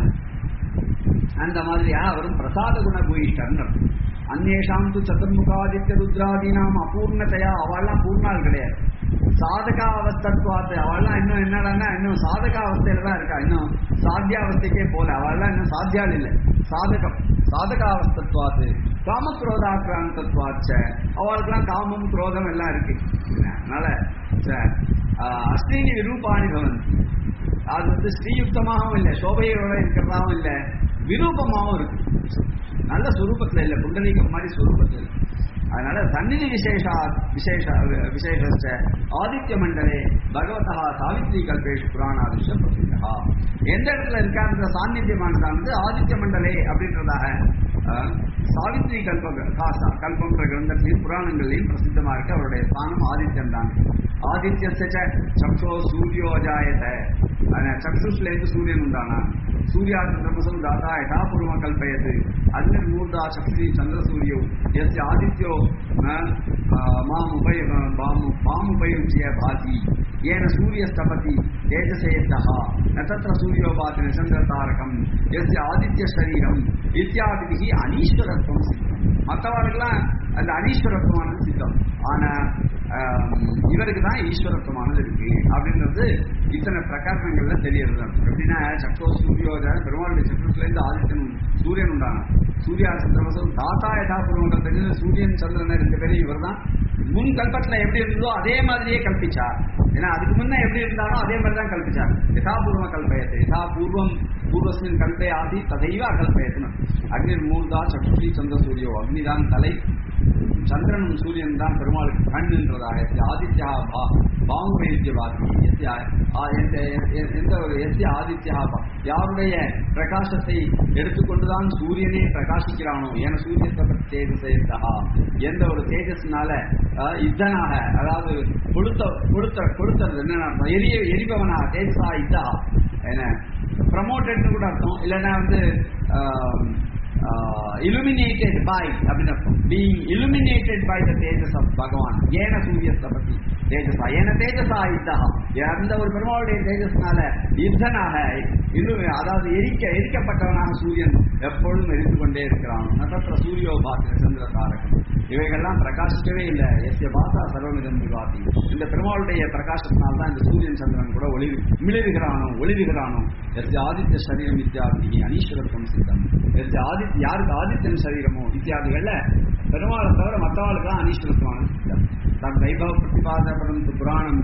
அந்த மாதிரியா அவரும் பிரசாத குண பூயிஷ்டர்னு அந்நேஷாம் து சதுர்முகாதித்ய ருத்ராதீனாம் அபூர்ணத்தையா அவள்லாம் பூர்ணால் கிடையாது சாதகா அவஸ்தத்வாத்து அவள்லாம் இன்னும் என்னடான்னா இன்னும் சாதகா அவஸ்தையில தான் இருக்கா இன்னும் சாத்தியாவஸ்தைக்கே போல அவள்லாம் இன்னும் சாத்தியால் இல்லை சாதகம் சாதகாவஸ்தத்வாத்து காமக்ரோதாக்கிராந்தத்வாச்ச அவளுக்கெல்லாம் காமம் குரோதம் எல்லாம் இருக்கு அதனால ச- ஆஹ் அஸ்தீனி விரூபாணி பவன் அது வந்து ஸ்ரீயுக்தமாகவும் இல்லை சோபையோட இருக்கிறதாவும் இல்லை விரூபமாகவும் இருக்கு நல்ல சுரூபத்துல இல்லை புண்டரீகம் மாதிரி சுரூபத்தில் இல்லை. அதனால சந்நிதி விசேஷா விசேஷ விசேஷ ஆதித்ய மண்டலே பகவதா சாவித்ரி கல்பேஷ் புராணாதிஷ பிரசித்தா எந்த இடத்துல இருக்கான்ற சாநித்தியமானதானது ஆதித்ய மண்டலே அப்படின்றதாக அஹ், சாவித்ரி கல்ப கா- கல்பம்ன்ற கிரந்தத்திலையும் புராணங்கள்லையும் பிரசித்தமா இருக்கு அவருடைய ஸ்தானம் ஆதித்யம் தான் ஆதித்யஸ்ய ச சக்ஷோ சூரியோ அஜாயத சக்ஷுஷ்ல இருந்து சூரியன் உண்டானா சூர்யாதிரமசம் தாத்தா யதாபூர்வம் கல்பயது அக்னிர் மூர்தா சக்தி சந்திர சூரியோ எஸ் ஆதித்யோ அஹ், அஹ், மாம் உபய மாம் மாம் உபயுஜ்ய பாதி ஏன சூரியஸ்தபதி தேஜசேத்தா ந தத்ர சூரியோ பாதி சந்திர தாரகம் எஸ் ஆதித்ய சரீரம் இத்தியாதிபிகி அனீஸ்வரத்துவம் சித்தம் மற்றவர்களுக்கெல்லாம் அந்த அனீஸ்வரத்துவமானது சித்தம் ஆனா ஆஹ், இவருக்கு தான் ஈஸ்வரத்துவமானது இருக்கு அப்படின்றது இத்தனை பிரகாரணங்கள்ல தெரியறது எப்படின்னா சக்கோ சூரியோத பெருமாளுடைய சக்கரத்துல இருந்து ஆதித்தன் சூரியன் உண்டான சூர்யா சந்திரவசம் தாத்தா யதாபூர்வங்கள் தெரிஞ்சு சூரியன் சந்திரன் ரெண்டு பேரும் இவர் தான் முன் கல்பத்துல எப்படி இருந்ததோ அதே மாதிரியே கல்பிச்சார் ஏன்னா அதுக்கு முன்ன எப்படி இருந்தாலும் அதே மாதிரி தான் கல்பிச்சார் யதாபூர்வ கல்பயத்தை யதா பூர்வம் பூர்வஸ்மின் கல்பே ஆதி ததைவ அகல்பயத்துன்னு அக்னி மூர்தா சக்ஷுஷி சந்திர சூரியோ அக்னிதான் தலை சந்திரனும் சூரியன் தான் பெருமாளுக்கு கண்ணுன்றதாக எஸ்ய ஆதித்யா பா பாங்குவேத்திய வாக்கி எஸ்ய ஆ- எந்த எ- எந்த ஒரு எஸ்ய ஆதித்யா பா யாருடைய பிரகாசத்தை எடுத்துக்கொண்டுதான் சூரியனே பிரகாசிக்கிறானோ என சூரியத்தை தேஜசா எந்த ஒரு தேஜஸ்னால ஆஹ், இத்தனாக அதாவது கொடுத்த கொடுத்த கொடுத்தது என்ன எரிய எரிபவனா தேஜசா இதா என்ன ப்ரமோட்டட்னு கூட அர்த்தம் இல்லைன்னா வந்து illuminated by அப்படின்னு அர்த்தம் being illuminated by the tejas of Bhagavan ஏன சூரியத்தை பத்தி தேஜஸா ஏன தேஜஸா இத்தா அந்த ஒரு பெருமாளுடைய தேஜஸ்னால யுத்தனாக இன்னும் அதாவது எரிக்க எரிக்கப்பட்டவனாக சூரியன் எப்பொழுதும் எரிந்து கொண்டே இருக்கிறான் நட்சத்திர சூரியோ பாத்திர சந்திர தாரகம் இவைகள்லாம் பிரகாசிக்கவே இல்லை எஸ்ய பாசா சர்வமிதம் விவாதி இந்த பெருமாளுடைய பிரகாசத்தினால் தான் இந்த சூரியன் சந்திரன் கூட ஒளி மிளிருகிறானோ ஒளிருகிறானோ எஸ்ய ஆதித்ய சரீரம் இத்தியாதி அனீஸ்வரத்துவம் சித்தம் எஸ்ய ஆதித்ய யாருக்கு ஆதித்யன் சரீரமோ இத்தியாதிகள்ல பெருமாளை தவிர மற்றவாளுக்கு தான் அனீஸ்வரத்துவமான சித்தம் தன் வைபவ பிரதிபாதப்படும் புராணம்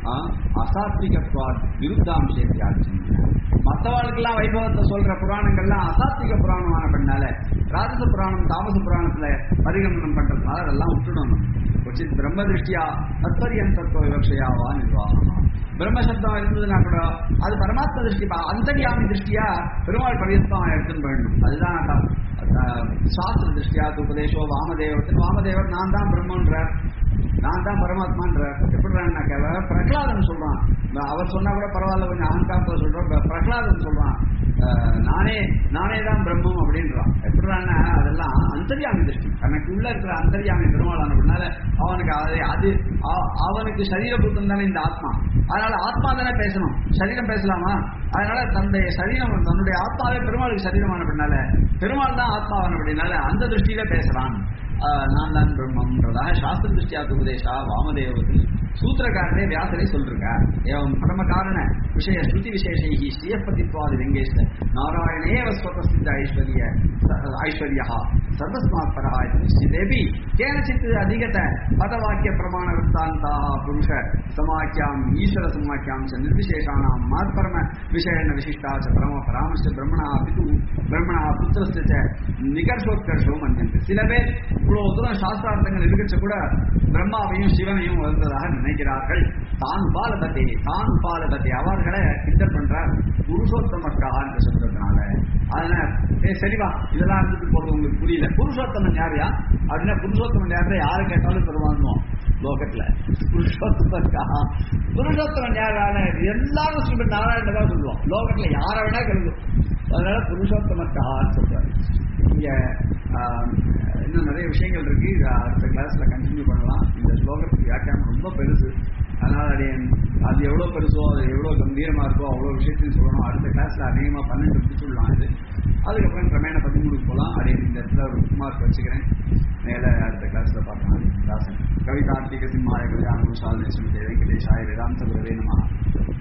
அசாத்விகத்வாத் விருத்தாம்சேத்தியாச்சு மற்றவாளுக்கெல்லாம் வைபவத்தை சொல்ற புராணங்கள்லாம் அசாத்விக புராணமான பண்ணால ராஜச புராணம் தாமச புராணத்துல பரிகமனம் பண்றதுனால அதெல்லாம் விட்டுடணும் உச்சித் பிரம்ம திருஷ்டியா தத்வரியம் தத்துவ விவக்ஷயாவா நிர்வாகமா பிரம்மசப்தம் இருந்ததுன்னா கூட அது பரமாத்ம திருஷ்டி பா- அந்தர்யாமி திருஷ்டியா பெருமாள் பரியத்தம் எடுத்துன்னு வேண்டும் அதுதான் அதான். அஹ் சாஸ்திர திருஷ்டியா உபதேசோ வாமதேவத்தின் வாமதேவர் நான் தான் பிரம்மன்றார் நான் தான் பரமாத்மான்றார் எப்படிறான்னாக்க பிரகலாதன் சொல்றான் அவர் சொன்னா கூட பரவாயில்ல கொஞ்சம் அகங்காரத்தில் சொல்றோம் இப்ப பிரகலாதன் சொல்றான் அஹ் நானே நானே தான் பிரம்மம் அப்படின்றான் எப்படிறான்னா அதெல்லாம் அந்தர்யாமி திருஷ்டி தனக்கு உள்ள இருக்கிற அந்தர்யாமி பெருமாளான பின்னால அவனுக்கு அது அது அ- அவனுக்கு சரீரபூத்தம் தானே இந்த ஆத்மா அதனால ஆத்மா தானே பேசணும் சரீரம் பேசலாமா அதனால தன்னுடைய சரீரம் தன்னுடைய ஆத்மாவே பெருமாளுக்கு சரீரமான பின்னால பெருமாள் தான் ஆத்மாவான அப்படின்னால அந்த திருஷ்டியில பேசுறான் ஆஹ் நான் தான் பிரம்மன்றதாக சாஸ்திர திருஷ்டியாக உபதேசா வாமதேவத்தில் சூத்திரக்காரனே வியாசரை சொல்லிருக்கார் ஏவம் பரம காரண விஷய ஸ்ருதி விசேஷை ஸ்ரீயப்பதித்வாதி வெங்கேஷ நாராயணேவ ஸ்வதஸ்தித ஐஸ்வர்ய ஐஸ்வர்யா சர்வஸ்மாத் பரஹா நிச்சிதேபி கேனச்சித் அதிகத பதவாக்கிய பிரமாண விற்த்தாந்தாக புருஷ சமாக்கியாம் ஈஸ்வர சமாக்கியாம் ச நிர்விசேஷானாம் மாத்பரம விஷயன விசிஷ்டா ச பரம பராமர்ஷ பிரம்மணா பிது பிரம்மணா புத்திரஸ்த ச நிகர்ஷோத்கர்ஷோ மன்னியது சில பேர் இவ்வளவு தூரம் சாஸ்திரார்த்தங்கள் இருக்கச்ச கூட பிரம்மாவையும் சிவனையும் வந்ததாக நினைக்கிறார்கள் தான் உபாலதத்தை தான் உபாலதத்தை அவர்களை கிண்டல் பண்றார் புருஷோத்தமக்காக என்ற சொல்றதுனால அதனால ஏ சரிவா இதெல்லாம் இருந்துட்டு போறது உங்களுக்கு புரியல புருஷோத்தமன் யாரையா அப்படின்னா புருஷோத்தமன் யாருன்னா யாரை கேட்டாலும் பெருமானும் லோகத்துல புருஷோத்தமக்கா புருஷோத்தமன் யாரான எல்லாரும் சொல்ற நாராயணன் தான் சொல்லுவோம் லோகத்துல யாரை வேணா கருதும் அதனால புருஷோத்தமக்கான்னு சொல்றாரு இங்க ஆஹ், இன்னும் நிறைய விஷயங்கள் இருக்கு இதை அடுத்த கிளாஸ்ல கண்டினியூ பண்ணலாம் இந்த ஸ்லோகத்துக்கு வியாக்கியானம் ரொம்ப பெருசு அதனால அது என்- அது எவ்வளவு பெருசோ அது எவ்வளவு கம்பீரமா இருக்கோ அவ்வளவு விஷயத்தையும் சொல்லணும் அடுத்த கிளாஸ்ல அநேகமா பன்னெண்டு முடிச்சுடலாம் இது அதுக்கப்புறம் கிரமேண பதிமூணுக்கு போகலாம் அப்படியே இந்த இடத்துல ஒரு மார்க் வச்சுக்கிறேன் மேல அடுத்த கிளாஸ்ல பார்க்கலாம் தாசன் கவிதார்த்திக சிம்மாய கல்யாண சாதனை வெங்கடேஷாய வேதாந்த குருவே நம